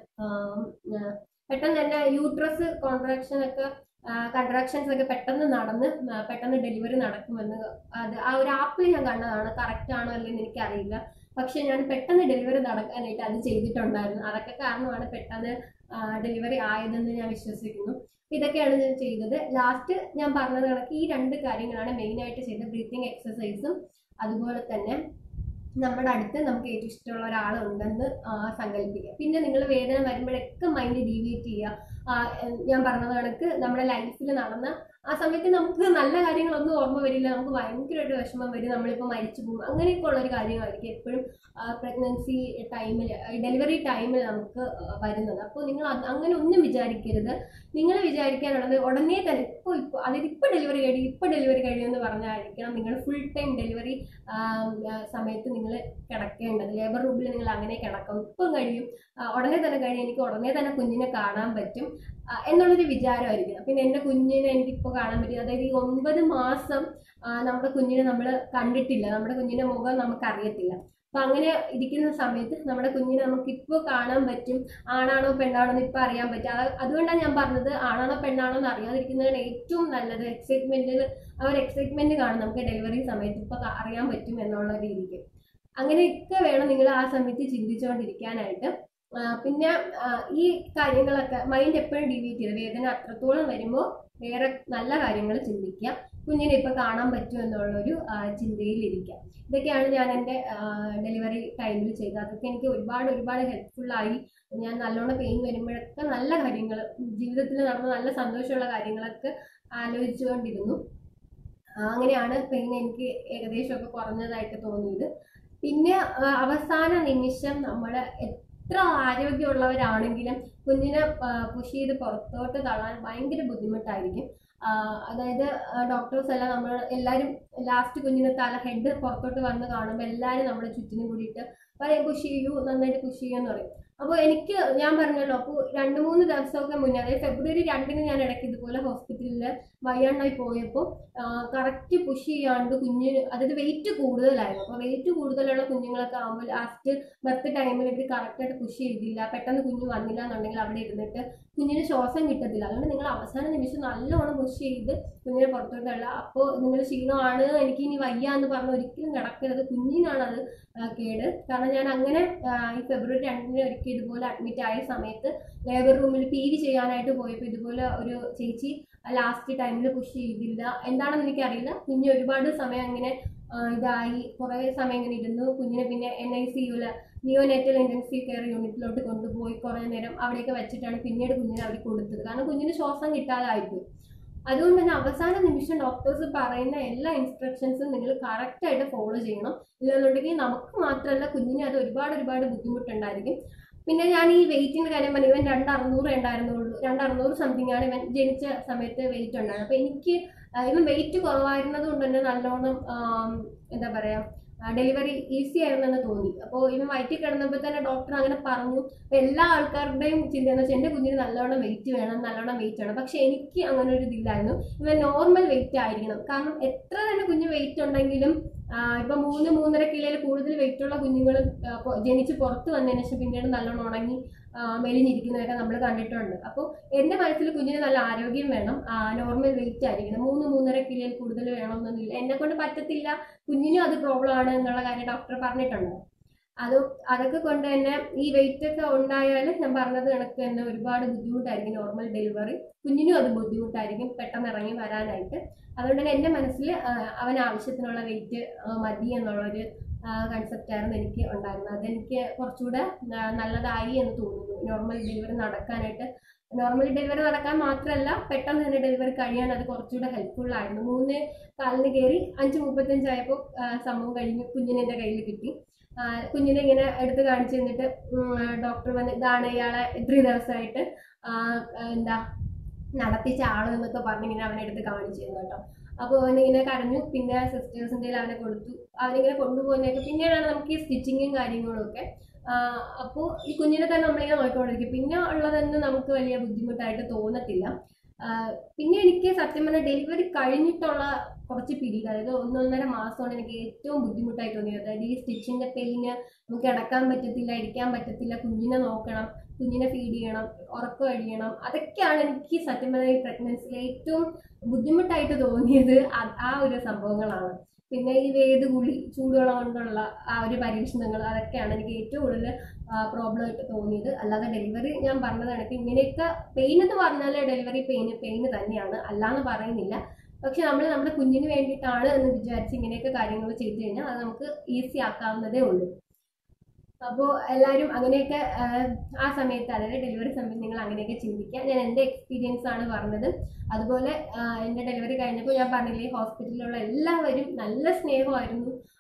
പെട്ടെന്ന് തന്നെ യൂട്രസ് കോൺട്രാക്ഷൻ ഒക്കെ കൺട്രാക്ഷൻസ് ഒക്കെ പെട്ടെന്ന് നടന്ന് ആ, പെട്ടെന്ന് ഡെലിവറി നടക്കുമെന്ന് അത് ആ ഒരു ആപ്പിൽ ഞാൻ കണ്ടതാണ് കറക്റ്റ് ആണോ അല്ലെന്ന് എനിക്കറിയില്ല പക്ഷെ ഞാൻ പെട്ടെന്ന് ഡെലിവറി നടക്കാനായിട്ട് അത് ചെയ്തിട്ടുണ്ടായിരുന്നു അതൊക്കെ കാരണമാണ് പെട്ടെന്ന് ഡെലിവറി ആയതെന്ന് ഞാൻ വിശ്വസിക്കുന്നു ഇതൊക്കെയാണ് ഞാൻ ചെയ്തത് ലാസ്റ്റ് ഞാൻ പറഞ്ഞത് കണക്ക് ഈ രണ്ട് കാര്യങ്ങളാണ് മെയിനായിട്ട് ചെയ്തത് ബ്രീത്തിങ് എക്സസൈസും അതുപോലെ തന്നെ നമ്മുടെ അടുത്ത് നമുക്ക് ഏറ്റവും ഇഷ്ടമുള്ള ഒരാളുണ്ടെന്ന് ആ, സങ്കല്പിക്കുക പിന്നെ നിങ്ങൾ വേദന വരുമ്പോഴൊക്കെ മൈൻഡ് ഡീവിയേറ്റ് ചെയ്യുക ആ, എ- ഞാൻ പറഞ്ഞത് കണക്ക് നമ്മുടെ ലൈഫിൽ നടന്ന ആ സമയത്ത് നമുക്ക് നല്ല കാര്യങ്ങളൊന്നും ഓർമ്മ വരില്ല നമുക്ക് ഭയങ്കരമായിട്ട് വിഷമം വരും നമ്മളിപ്പോൾ മരിച്ചു പോകും അങ്ങനെയൊക്കെ ഉള്ള ഒരു കാര്യമായിരിക്കും എപ്പോഴും പ്രഗ്നൻസി ടൈമിൽ ഡെലിവറി ടൈമിൽ നമുക്ക് ആ, വരുന്നത് അപ്പോൾ നിങ്ങൾ അത് അങ്ങനെ ഒന്നും വിചാരിക്കരുത് നിങ്ങൾ വിചാരിക്കാനുള്ളത് ഉടനെ തന്നെ ഇപ്പോൾ ഇപ്പോൾ അതായത് ഇപ്പോൾ ഡെലിവറി കഴിയും ഇപ്പോൾ ഡെലിവറി കഴിയുമെന്ന് പറഞ്ഞായിരിക്കണം നിങ്ങൾ ഫുൾ ടൈം ഡെലിവറി സമയത്ത് നിങ്ങൾ കിടക്കേണ്ടത് ലേബർ റൂമിൽ നിങ്ങൾ അങ്ങനെ കിടക്കും ഇപ്പം കഴിയും ആ, ഉടനെ തന്നെ കഴിയും എനിക്ക് ഉടനെ തന്നെ കുഞ്ഞിനെ കാണാൻ പറ്റും ആ, എന്നുള്ളൊരു വിചാരമായിരിക്കണം പിന്നെ എൻ്റെ കുഞ്ഞിനെ എനിക്കിപ്പോൾ ഇപ്പോൾ കാണാൻ പറ്റും അതായത് ഈ ഒൻപത് മാസം ആ, നമ്മുടെ കുഞ്ഞിനെ നമ്മൾ കണ്ടിട്ടില്ല നമ്മുടെ കുഞ്ഞിന്റെ മുഖം നമുക്ക് അറിയത്തില്ല അപ്പൊ അങ്ങനെ ഇരിക്കുന്ന സമയത്ത് നമ്മുടെ കുഞ്ഞിനെ നമുക്ക് ഇപ്പോൾ കാണാൻ പറ്റും ആണാണോ പെണ്ണാണോ എന്ന് ഇപ്പൊ അറിയാൻ പറ്റും അത് അതുകൊണ്ടാണ് ഞാൻ പറഞ്ഞത് ആണാണോ പെണ്ണാണോ എന്ന് അറിയാതിരിക്കുന്നതാണ് ഏറ്റവും നല്ലത് എക്സൈറ്റ്മെന്റിൽ ആ ഒരു എക്സൈറ്റ്മെന്റ് കാണും നമുക്ക് ഡെലിവറി സമയത്ത് ഇപ്പൊ ക- അറിയാൻ പറ്റും എന്നുള്ള രീതിക്ക് അങ്ങനെയൊക്കെ വേണം നിങ്ങൾ ആ സമയത്ത് ചിന്തിച്ചുകൊണ്ടിരിക്കാനായിട്ട് ആ, പിന്നെ ആ, ഈ കാര്യങ്ങളൊക്കെ മൈൻഡ് എപ്പോഴും ഡിലീറ്റ് ചെയ്ത് വേദന അത്രത്തോളം വരുമ്പോൾ വേറെ നല്ല കാര്യങ്ങൾ ചിന്തിക്കുക കുഞ്ഞിനെ ഇപ്പൊ കാണാൻ പറ്റും എന്നുള്ളൊരു ആ, ചിന്തയിലിരിക്കുക ഇതൊക്കെയാണ് ഞാൻ എൻ്റെ ഡെലിവറി ടൈമിൽ ചെയ്തത് അതൊക്കെ എനിക്ക് ഒരുപാട് ഒരുപാട് ഹെൽപ്ഫുള്ളായി ഞാൻ നല്ലോണം പെയിൻ വരുമ്പോഴൊക്കെ നല്ല കാര്യങ്ങൾ ജീവിതത്തിൽ നടന്ന നല്ല സന്തോഷമുള്ള കാര്യങ്ങളൊക്കെ ആലോചിച്ചുകൊണ്ടിരുന്നു ആ, അങ്ങനെയാണ് പെയിൻ എനിക്ക് ഏകദേശമൊക്കെ കുറഞ്ഞതായിട്ട് തോന്നിയത് പിന്നെ ആ, അവസാന നിമിഷം നമ്മൾ എത്ര ആരോഗ്യമുള്ളവരാണെങ്കിലും കുഞ്ഞിനെ പുഷ് ചെയ്ത് പുറത്തോട്ട് തള്ളാൻ ഭയങ്കര ബുദ്ധിമുട്ടായിരിക്കും ആ, അതായത് ഡോക്ടേഴ്സ് എല്ലാം നമ്മൾ എല്ലാവരും ലാസ്റ്റ് കുഞ്ഞിനെ തല ഹെഡ് പുറത്തോട്ട് വന്ന് കാണുമ്പോൾ എല്ലാവരും നമ്മുടെ ചുറ്റിനും കൂടിയിട്ട് പറയും പുഷ് ചെയ്യൂ നന്നായിട്ട് പുഷ് ചെയ്യുമെന്ന് പറയും അപ്പോൾ എനിക്ക് ഞാൻ പറഞ്ഞല്ലോ അപ്പോൾ രണ്ട് മൂന്ന് ദിവസമൊക്കെ മുന്നേ അതായത് ഫെബ്രുവരി രണ്ടിന് ഞാൻ ഇടയ്ക്ക് ഇതുപോലെ ഹോസ്പിറ്റലിൽ വയ്യാണ്ടായി പോയപ്പോൾ കറക്റ്റ് പുഷ് ചെയ്യാണ്ട് കുഞ്ഞിന് അതായത് വെയിറ്റ് കൂടുതലായിരുന്നു അപ്പോൾ വെയിറ്റ് കൂടുതലുള്ള കുഞ്ഞുങ്ങളൊക്കെ ആകുമ്പോൾ ലാസ്റ്റ് ബർത്ത് ടൈമിൽ ഇവർ കറക്റ്റായിട്ട് പുഷ് ചെയ്തില്ല പെട്ടെന്ന് കുഞ്ഞ് വന്നില്ല എന്നുണ്ടെങ്കിൽ അവിടെ ഇരുന്നിട്ട് കുഞ്ഞിന് ശ്വാസം കിട്ടത്തില്ല അതുകൊണ്ട് നിങ്ങൾ അവസാന നിമിഷം നല്ലോണം പുഷ് ചെയ്ത് കുഞ്ഞിനെ പുറത്തോട്ടല്ല അപ്പോൾ നിങ്ങൾ ക്ഷീണമാണ് എനിക്ക് ഇനി വയ്യ എന്ന് പറഞ്ഞ് ഒരിക്കലും കിടക്കരുത് കുഞ്ഞിനാണ് അത് ആ, കേട് കാരണം ഞാൻ അങ്ങനെ ആ, ഈ ഫെബ്രുവരി രണ്ടിന് ഒരിക്കൽ ഇതുപോലെ അഡ്മിറ്റ് ആയ സമയത്ത് ലേബർ റൂമിൽ പി വി ചെയ്യാനായിട്ട് പോയപ്പോൾ ഇതുപോലെ ഒരു ചേച്ചി ലാസ്റ്റ് ടൈമിൽ പുഷ് ചെയ്തില്ല എന്താണെന്ന് എനിക്കറിയില്ല കുഞ്ഞ് ഒരുപാട് സമയം അങ്ങനെ ആ, ഇതായി കുറേ സമയം ഇങ്ങനെ ഇരുന്നു കുഞ്ഞിനെ പിന്നെ എൻ ഐ സി യുല് നിയോനേറ്റൽ ഇൻറ്റൻസീവ് കെയർ യൂണിറ്റിലോട്ട് കൊണ്ടുപോയി കുറേ നേരം അവിടെയൊക്കെ വെച്ചിട്ടാണ് പിന്നീട് കുഞ്ഞിനെ അവർ കൊടുത്തത് കാരണം കുഞ്ഞിന് ശ്വാസം കിട്ടാതായിപ്പോയി അതുകൊണ്ട് തന്നെ അവസാന നിമിഷം ഡോക്ടേഴ്സ് പറയുന്ന എല്ലാ ഇൻസ്ട്രക്ഷൻസും നിങ്ങൾ കറക്റ്റായിട്ട് ഫോളോ ചെയ്യണം ഇല്ലെന്നുണ്ടെങ്കിൽ നമുക്ക് മാത്രമല്ല കുഞ്ഞിന് അത് ഒരുപാട് ഒരുപാട് ബുദ്ധിമുട്ടുണ്ടായിരിക്കും പിന്നെ ഞാൻ ഈ വെയിറ്റിന്റെ കാര്യം പറഞ്ഞു ഇവൻ രണ്ട് അറുന്നൂറ് ഉണ്ടായിരുന്നുള്ളൂ രണ്ട് അറുന്നൂറ് സംതിങ് ആണ് ഇവൻ ജനിച്ച സമയത്ത് വെയിറ്റ് ഉണ്ടായിരുന്നത് അപ്പൊ എനിക്ക് ആ, ഇവൻ വെയിറ്റ് കുറവായിരുന്നത് കൊണ്ട് തന്നെ നല്ലോണം ആം, എന്താ പറയാ ഡെലിവറി ഈസി ആയിരുന്നെന്ന് തോന്നി അപ്പോൾ ഇവൻ വയറ്റിൽ കിടന്നപ്പോൾ തന്നെ ഡോക്ടർ അങ്ങനെ പറഞ്ഞു അപ്പൊ എല്ലാ ആൾക്കാരുടെയും ചിന്ത എന്ന് വെച്ചാൽ എൻ്റെ കുഞ്ഞിന് നല്ലോണം വെയിറ്റ് വേണം നല്ലോണം വെയിറ്റ് വേണം പക്ഷെ എനിക്ക് അങ്ങനെ ഒരു ഇതില്ലായിരുന്നു ഇവൻ നോർമൽ വെയിറ്റ് ആയിരിക്കണം കാരണം എത്ര തന്നെ കുഞ്ഞ് വെയിറ്റ് ഉണ്ടെങ്കിലും ആ, ഇപ്പൊ മൂന്ന് മൂന്നര കിലോയിൽ കൂടുതൽ വെയിറ്റ് ഉള്ള കുഞ്ഞുങ്ങൾ ജനിച്ച് പുറത്ത് വന്നതിന് ശേഷം പിന്നീട് നല്ലോണം ഉണങ്ങി ആ, മെലിഞ്ഞിരിക്കുന്നതൊക്കെ നമ്മൾ കണ്ടിട്ടുണ്ട് അപ്പോൾ എൻ്റെ മനസ്സിൽ കുഞ്ഞിന് നല്ല ആരോഗ്യം വേണം നോർമൽ വെയിറ്റ് ആയിരിക്കണം മൂന്ന് മൂന്നര കിലോയിൽ കൂടുതൽ വേണമെന്നൊന്നുമില്ല എന്നെ കൊണ്ട് പറ്റത്തില്ല കുഞ്ഞിനും അത് പ്രോബ്ലം ആണ് എന്നുള്ള കാര്യം ഡോക്ടർ പറഞ്ഞിട്ടുണ്ട് അത് അതൊക്കെ കൊണ്ട് തന്നെ ഈ വെയിറ്റ് ഒക്കെ ഉണ്ടായാൽ ഞാൻ പറഞ്ഞത് കണക്ക് തന്നെ ഒരുപാട് ബുദ്ധിമുട്ടായിരിക്കും നോർമൽ ഡെലിവറി കുഞ്ഞിനും അത് ബുദ്ധിമുട്ടായിരിക്കും പെട്ടെന്ന് ഇറങ്ങി വരാനായിട്ട് അതുകൊണ്ട് തന്നെ എൻ്റെ മനസ്സിൽ അവൻ ആവശ്യത്തിനുള്ള വെയിറ്റ് മതി എന്നുള്ളൊരു കൺസെപ്റ്റ് ആയിരുന്നു എനിക്ക് ഉണ്ടായിരുന്നത് അതെനിക്ക് കുറച്ചുകൂടെ ആ, നല്ലതായി എന്ന് തോന്നുന്നു നോർമൽ ഡെലിവറി നടക്കാനായിട്ട് നോർമൽ ഡെലിവറി നടക്കാൻ മാത്രമല്ല പെട്ടെന്ന് തന്നെ ഡെലിവറി കഴിയാൻ അത് കുറച്ചുകൂടെ ഹെൽപ്ഫുൾ ആയിരുന്നു മൂന്ന് കാലിന് കയറി അഞ്ച് മുപ്പത്തഞ്ചായപ്പോൾ സംഭവം കഴിഞ്ഞു കുഞ്ഞിനെ എൻ്റെ കയ്യിൽ കിട്ടി ആ, കുഞ്ഞിനെ ഇങ്ങനെ എടുത്ത് കാണിച്ചു തന്നിട്ട് ഡോക്ടർ വന്ന് ഇതാണ് ഇയാളെ ഇത്രയും ദിവസമായിട്ട് ആ, എന്താ നടത്തിച്ച ആള് എന്നൊക്കെ പറഞ്ഞ് ഇങ്ങനെ അവനെ എടുത്ത് കാണിച്ചു തന്നു കേട്ടോ അപ്പോൾ അവനിങ്ങനെ കരഞ്ഞു പിന്നെ സിസ്റ്റേഴ്സിൻ്റെ അവനെ കൊടുത്തു അവനിങ്ങനെ കൊണ്ടുപോകുന്നതൊക്കെ പിന്നീടാണ് നമുക്ക് ഈ സ്റ്റിച്ചിങ്ങും കാര്യങ്ങളും ഒക്കെ അപ്പോൾ ഈ കുഞ്ഞിനെ തന്നെ നമ്മളിങ്ങനെ നോക്കിക്കൊണ്ടിരിക്കും പിന്നെ ഉള്ളതൊന്നും നമുക്ക് വലിയ ബുദ്ധിമുട്ടായിട്ട് തോന്നത്തില്ല ആ, പിന്നെ എനിക്ക് സത്യം പറഞ്ഞാൽ ഡെലിവറി കഴിഞ്ഞിട്ടുള്ള കുറച്ച് പീരീഡ് അതായത് ഒന്നൊന്നര മാസമാണ് എനിക്ക് ഏറ്റവും ബുദ്ധിമുട്ടായി തോന്നിയത് അതായത് ഈ സ്റ്റിച്ചിന്റെ പെയിന് നമുക്ക് കിടക്കാൻ പറ്റത്തില്ല ഇരിക്കാൻ പറ്റത്തില്ല കുഞ്ഞിനെ നോക്കണം കുഞ്ഞിനെ ഫീഡ് ചെയ്യണം ഉറക്കം അഴിയണം അതൊക്കെയാണ് എനിക്ക് സത്യം പറഞ്ഞാൽ ഈ പ്രഗ്നൻസിയിൽ ഏറ്റവും ബുദ്ധിമുട്ടായിട്ട് തോന്നിയത് ആ- ആ ഒരു സംഭവങ്ങളാണ് പിന്നെ ഈ വേദ് കുളി ചൂടുവെള്ളം കൊണ്ടുള്ള ആ ഒരു പരീക്ഷണങ്ങൾ അതൊക്കെയാണ് എനിക്ക് ഏറ്റവും കൂടുതൽ പ്രോബ്ലം ആയിട്ട് തോന്നിയത് അല്ലാതെ ഡെലിവറി ഞാൻ പറഞ്ഞത് കണക്ക് ഇങ്ങനെയൊക്കെ പെയിൻ എന്ന് പറഞ്ഞാൽ ഡെലിവറി പെയിന് പെയിന് തന്നെയാണ് അല്ലാന്ന് പറയുന്നില്ല പക്ഷെ നമ്മൾ നമ്മുടെ കുഞ്ഞിന് വേണ്ടിയിട്ടാണ് എന്ന് വിചാരിച്ച് ഇങ്ങനെയൊക്കെ കാര്യങ്ങൾ ചെയ്തു കഴിഞ്ഞാൽ അത് നമുക്ക് ഈസി ആക്കാവുന്നതേ ഉള്ളൂ അപ്പോൾ എല്ലാവരും അങ്ങനെയൊക്കെ ആഹ്, ആ സമയത്ത് അതായത് ഡെലിവറി സമയത്ത് നിങ്ങൾ അങ്ങനെയൊക്കെ ചിന്തിക്കുക ഞാൻ എൻ്റെ എക്സ്പീരിയൻസ് ആണ് പറഞ്ഞത് അതുപോലെ ആഹ്, എൻ്റെ ഡെലിവറി കഴിഞ്ഞപ്പോൾ ഞാൻ പറഞ്ഞില്ലേ ഹോസ്പിറ്റലിലുള്ള എല്ലാവരും നല്ല സ്നേഹമായിരുന്നു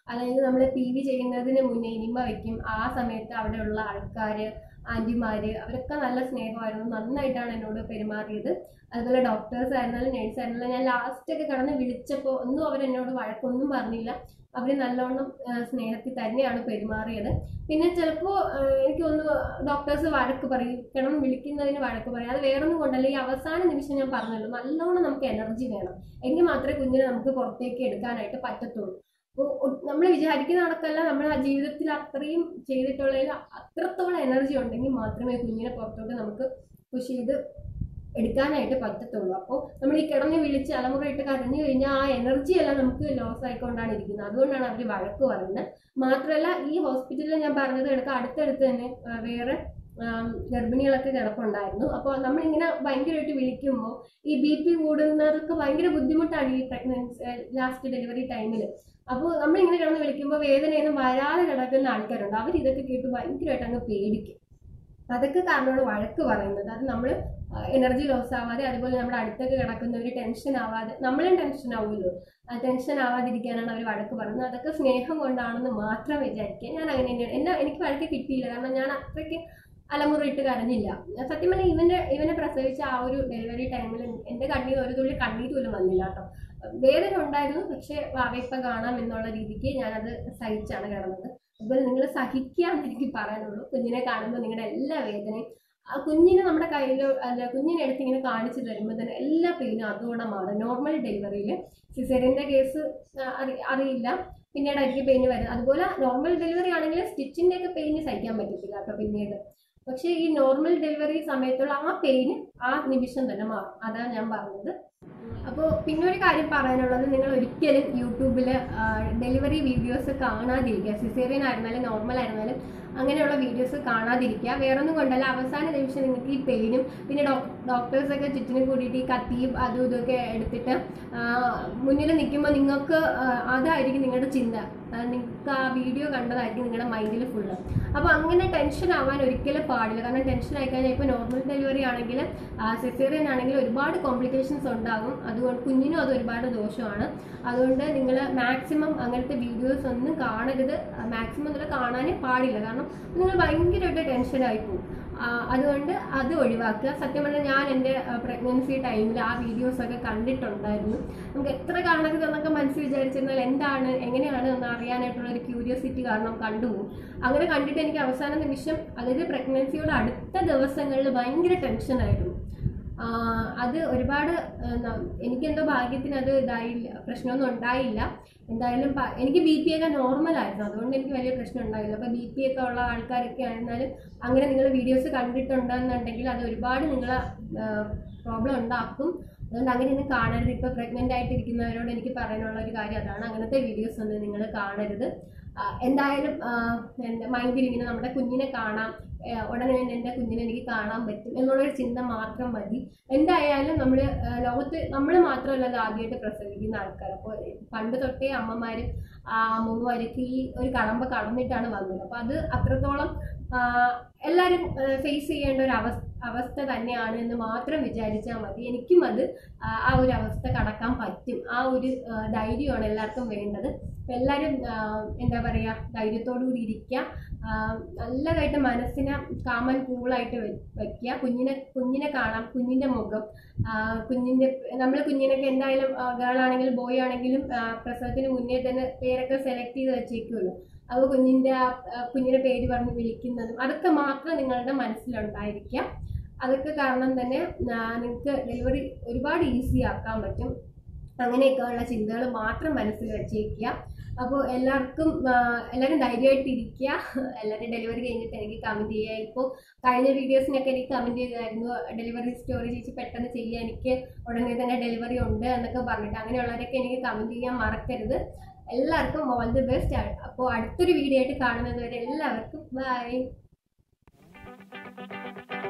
അതായത് നമ്മൾ പി വി ചെയ്യുന്നതിന് മുന്നേ ഇനിമ വെക്കും ആ സമയത്ത് അവിടെയുള്ള ആൾക്കാർ ആൻറ്റിമാർ അവരൊക്കെ നല്ല സ്നേഹമായിരുന്നു നന്നായിട്ടാണ് എന്നോട് പെരുമാറിയത് അതുപോലെ ഡോക്ടേഴ്സ് ആയിരുന്നാലും നേഴ്സ് ആയിരുന്നാലും ഞാൻ ലാസ്റ്റ് ഒക്കെ കടന്ന് വിളിച്ചപ്പോൾ ഒന്നും അവരെന്നോട് വഴക്കൊന്നും പറഞ്ഞില്ല അവർ നല്ലോണം ആ, സ്നേഹത്തിൽ തന്നെയാണ് പെരുമാറിയത് പിന്നെ ചിലപ്പോൾ എനിക്ക് തോന്നുന്നു ഡോക്ടേഴ്സ് വഴക്ക് പറയും കിടന്ന് വിളിക്കുന്നതിന് വഴക്ക് പറയും അത് വേറൊന്നും കൊണ്ടല്ല ഈ അവസാന നിമിഷം ഞാൻ പറഞ്ഞല്ലോ നല്ലോണം നമുക്ക് എനർജി വേണം എങ്കിൽ മാത്രമേ കുഞ്ഞിനെ നമുക്ക് പുറത്തേക്ക് എടുക്കാനായിട്ട് പറ്റത്തുള്ളൂ അപ്പോൾ നമ്മൾ വിചാരിക്കുന്ന കണക്കല്ല നമ്മൾ ആ ജീവിതത്തിൽ അത്രയും ചെയ്തിട്ടുള്ളതിൽ അത്രത്തോളം എനർജി ഉണ്ടെങ്കിൽ മാത്രമേ കുഞ്ഞിനെ പുറത്തോട്ട് നമുക്ക് പുഷ് ചെയ്ത് എടുക്കാനായിട്ട് പറ്റത്തുള്ളൂ അപ്പോൾ നമ്മൾ ഈ കിടന്ന് വിളിച്ച് അലമുറയിട്ട് കരഞ്ഞു കഴിഞ്ഞാൽ ആ എനർജി എല്ലാം നമുക്ക് ലോസ് ആയിക്കൊണ്ടാണ് ഇരിക്കുന്നത് അതുകൊണ്ടാണ് അവർ വഴക്ക് പറയുന്നത് മാത്രമല്ല ഈ ഹോസ്പിറ്റലിൽ ഞാൻ പറഞ്ഞത് കിടക്കുക അടുത്തടുത്ത് തന്നെ ആ, വേറെ ആം, ഗർഭിണികളൊക്കെ കിടപ്പുണ്ടായിരുന്നു അപ്പോൾ നമ്മളിങ്ങനെ ഭയങ്കരമായിട്ട് വിളിക്കുമ്പോൾ ഈ ബി പി കൂടുന്നതൊക്കെ ഭയങ്കര ബുദ്ധിമുട്ടാണ് ഈ പ്രഗ്നൻസി ലാസ്റ്റ് ഡെലിവറി ടൈമിൽ അപ്പോൾ നമ്മളിങ്ങനെ കിടന്ന് വിളിക്കുമ്പോൾ വേദനയൊന്നും വരാതെ കിടക്കുന്ന ആൾക്കാരുണ്ട് അവർ ഇതൊക്കെ കേട്ട് ഭയങ്കരമായിട്ട് അങ്ങ് പേടിക്കും അതൊക്കെ കാരണമാണ് വഴക്ക് പറയുന്നത് അത് നമ്മൾ എനർജി ലോസ് ആവാതെ അതുപോലെ നമ്മുടെ അടുത്തൊക്കെ കിടക്കുന്നവർ ടെൻഷൻ ആവാതെ നമ്മളും ടെൻഷൻ ആവുമല്ലോ ടെൻഷൻ ആവാതിരിക്കാനാണ് അവർ വഴക്ക് പറയുന്നത് അതൊക്കെ സ്നേഹം കൊണ്ടാണെന്ന് മാത്രം വിചാരിക്കുക ഞാൻ അങ്ങനെ തന്നെയാണ് എന്നെ എനിക്ക് വഴക്ക് കിട്ടിയില്ല കാരണം ഞാൻ അത്രയ്ക്ക് അലമുറയിട്ട് കരഞ്ഞില്ല സത്യം പറഞ്ഞാൽ ഇവന്റെ ഇവനെ പ്രസവിച്ച ആ ഒരു ഡെലിവറി ടൈമിൽ എൻ്റെ കണ്ണീർ ഒരു തുള്ളി കണ്ണീർ പോലും വന്നില്ല കേട്ടോ വേദന ഉണ്ടായിരുന്നു പക്ഷേ വാവയിപ്പം കാണാം എന്നുള്ള രീതിക്ക് ഞാനത് സഹിച്ചാണ് കിടന്നത് അതുപോലെ നിങ്ങൾ സഹിക്കാന്ന് എനിക്ക് പറയാനുള്ളൂ കുഞ്ഞിനെ കാണുമ്പോൾ നിങ്ങളുടെ എല്ലാ വേദനയും ആ കുഞ്ഞിനെ നമ്മുടെ കയ്യിലോ അല്ല കുഞ്ഞിനെ എടുത്ത് ഇങ്ങനെ കാണിച്ചു തരുമ്പോൾ തന്നെ എല്ലാ പെയിനും അതോടെ മാറും നോർമൽ ഡെലിവറിയിൽ സിസേറിയൻ്റെ കേസ് അറി അറിയില്ല പിന്നീടായിരിക്കും പെയിന് വരുന്നത് അതുപോലെ നോർമൽ ഡെലിവറി ആണെങ്കിൽ സ്റ്റിച്ചിൻ്റെ ഒക്കെ പെയിന് സഹിക്കാൻ പറ്റത്തില്ല കേട്ടോ പിന്നീട് പക്ഷേ ഈ നോർമൽ ഡെലിവറി സമയത്തുള്ള ആ പെയിന് ആ നിമിഷം തന്നെ മാറും അതാണ് ഞാൻ പറഞ്ഞത് അപ്പോൾ പിന്നെ ഒരു കാര്യം പറയാനുള്ളത് നിങ്ങൾ ഒരിക്കലും യൂട്യൂബിൽ ഡെലിവറി വീഡിയോസ് കാണാതിരിക്കുക സിസേറിയൻ ആയിരുന്നാലും നോർമൽ ആയിരുന്നാലും അങ്ങനെയുള്ള വീഡിയോസ് കാണാതിരിക്കുക വേറൊന്നും കൊണ്ടല്ല അവസാന നിമിഷം നിങ്ങൾക്ക് ഈ പെയിനും പിന്നെ ഡോക്ടേഴ്സൊക്കെ ചുറ്റിനും കൂടിയിട്ട് ഈ കത്തിയും അതും ഇതൊക്കെ എടുത്തിട്ട് മുന്നിൽ നിൽക്കുമ്പോൾ നിങ്ങൾക്ക് ആ, അതായിരിക്കും നിങ്ങളുടെ ചിന്ത ആ, നിങ്ങൾക്ക് ആ വീഡിയോ കണ്ടതായിരിക്കും നിങ്ങളുടെ മൈൻഡിൽ ഫുള്ള് അപ്പോൾ അങ്ങനെ ടെൻഷൻ ആവാൻ ഒരിക്കലും പാടില്ല കാരണം ടെൻഷൻ ആയിക്കഴിഞ്ഞാൽ ഇപ്പോൾ നോർമൽ ഡെലിവറി ആണെങ്കിൽ സിസേറിയൻ ആണെങ്കിൽ ഒരുപാട് കോംപ്ലിക്കേഷൻസ് ഉണ്ടാകും അതുകൊണ്ട് കുഞ്ഞിനും അത് ഒരുപാട് ദോഷമാണ് അതുകൊണ്ട് നിങ്ങൾ മാക്സിമം അങ്ങനത്തെ വീഡിയോസ് ഒന്നും കാണരുത് മാക്സിമം നിങ്ങൾ കാണാനേ പാടില്ല കാരണം നിങ്ങൾ ഭയങ്കരമായിട്ട് ടെൻഷനായി പോകും ആ, അതുകൊണ്ട് അത് ഒഴിവാക്കുക സത്യം പറഞ്ഞാൽ ഞാൻ എൻ്റെ പ്രഗ്നൻസി ടൈമിൽ ആ വീഡിയോസൊക്കെ കണ്ടിട്ടുണ്ടായിരുന്നു നമുക്ക് എത്ര കാണരുത് എന്നൊക്കെ മനസ്സിൽ വിചാരിച്ചിരുന്നാൽ എന്താണ് എങ്ങനെയാണ് എന്ന് അറിയാനായിട്ടുള്ള ഒരു ക്യൂരിയോസിറ്റി കാരണം കണ്ടുപോകും അങ്ങനെ കണ്ടിട്ട് എനിക്ക് അവസാന നിമിഷം അതായത് പ്രഗ്നൻസിയുടെ അടുത്ത ദിവസങ്ങളിൽ ഭയങ്കര ടെൻഷനായിരുന്നു ആ, അത് ഒരുപാട് ആ, ന- എനിക്കെന്തോ ഭാഗ്യത്തിന് അത് ഇതായില്ല പ്രശ്നമൊന്നും ഉണ്ടായില്ല എന്തായാലും പ- എനിക്ക് ബി പി ഒക്കെ നോർമൽ ആയിരുന്നു അതുകൊണ്ട് എനിക്ക് വലിയ പ്രശ്നം ഉണ്ടായില്ല അപ്പോൾ ബി പി ഒക്കെ ഉള്ള ആൾക്കാരൊക്കെ ആയിരുന്നാലും അങ്ങനെ നിങ്ങൾ വീഡിയോസ് കണ്ടിട്ടുണ്ടെന്നുണ്ടെങ്കിൽ അത് ഒരുപാട് നിങ്ങളെ പ്രോബ്ലം ഉണ്ടാക്കും അതുകൊണ്ട് അങ്ങനെയൊന്നും കാണരുത് ഇപ്പോൾ പ്രഗ്നൻ്റ് ആയിട്ടിരിക്കുന്നവരോട് എനിക്ക് പറയാനുള്ള ഒരു കാര്യം അതാണ് അങ്ങനത്തെ വീഡിയോസ് ഒന്നും നിങ്ങൾ കാണരുത് ആ, എന്തായാലും എൻ്റെ മൈൻഡിൽ ഇങ്ങനെ നമ്മുടെ കുഞ്ഞിനെ കാണാം ഏ, ഉടനെ തന്നെ എൻ്റെ കുഞ്ഞിനെ എനിക്ക് കാണാൻ പറ്റും എന്നുള്ളൊരു ചിന്ത മാത്രം മതി എന്തായാലും നമ്മൾ ലോകത്ത് നമ്മൾ മാത്രമല്ല അത് ആദ്യമായിട്ട് പ്രസവിക്കുന്ന ആൾക്കാർ അപ്പോൾ പണ്ട് തൊട്ടേ അമ്മമാരും ആ, അമ്മമാരൊക്കെ ഈ ഒരു കടമ്പ കടന്നിട്ടാണ് വന്നത് അപ്പോൾ അത് അത്രത്തോളം ആ, എല്ലാവരും ഫേസ് ചെയ്യേണ്ട ഒരു അവസ്ഥ അവസ്ഥ തന്നെയാണ് എന്ന് മാത്രം വിചാരിച്ചാൽ മതി എനിക്കും അത് ആ, ആ ഒരു അവസ്ഥ കടക്കാൻ പറ്റും ആ ഒരു ആ, ധൈര്യമാണ് എല്ലാവർക്കും വേണ്ടത് അപ്പോൾ എല്ലാവരും ആ, എന്താ പറയുക ധൈര്യത്തോടു കൂടി ഇരിക്കുക ആ, നല്ലതായിട്ട് മനസ്സിനെ കാമൻ കൂളായിട്ട് വെക്കുക കുഞ്ഞിനെ കുഞ്ഞിനെ കാണാം കുഞ്ഞിൻ്റെ മുഖം ആ, കുഞ്ഞിൻ്റെ നമ്മൾ കുഞ്ഞിനൊക്കെ എന്തായാലും ഗേൾ ആണെങ്കിലും ബോയ് ആണെങ്കിലും ആ, പ്രസവത്തിന് മുന്നേ തന്നെ പേരൊക്കെ സെലക്ട് ചെയ്ത് വെച്ചേക്കുമല്ലോ അപ്പോൾ കുഞ്ഞിൻ്റെ ആ ആ, കുഞ്ഞിൻ്റെ പേര് പറഞ്ഞ് വിളിക്കുന്നതും അതൊക്കെ മാത്രം നിങ്ങളുടെ മനസ്സിലുണ്ടായിരിക്കുക അതൊക്കെ കാരണം തന്നെ നിങ്ങൾക്ക് ഡെലിവറി ഒരുപാട് ഈസി ആക്കാൻ പറ്റും അങ്ങനെയൊക്കെയുള്ള ചിന്തകൾ മാത്രം മനസ്സിൽ വെച്ചേക്കുക അപ്പോൾ എല്ലാവർക്കും ആ, എല്ലാവരും ധൈര്യമായിട്ട് ഇരിക്കുക എല്ലാവരും ഡെലിവറി കഴിഞ്ഞിട്ട് എനിക്ക് കമൻറ്റ് ചെയ്യുക ഇപ്പോൾ കഴിഞ്ഞ വീഡിയോസിനൊക്കെ എനിക്ക് കമൻറ്റ് ചെയ്തായിരുന്നു ഡെലിവറി സ്റ്റോറി ചേച്ചി പെട്ടെന്ന് ചെയ്യുക എനിക്ക് ഉടനെ തന്നെ ഡെലിവറി ഉണ്ട് എന്നൊക്കെ പറഞ്ഞിട്ട് അങ്ങനെയുള്ളവരൊക്കെ എനിക്ക് കമൻറ്റ് ചെയ്യാൻ മറക്കരുത് എല്ലാവർക്കും ഓൾ ദി ബെസ്റ്റ് അപ്പോൾ അടുത്തൊരു വീഡിയോ ആയിട്ട് കാണുന്നത് വരെ എല്ലാവർക്കും ബൈ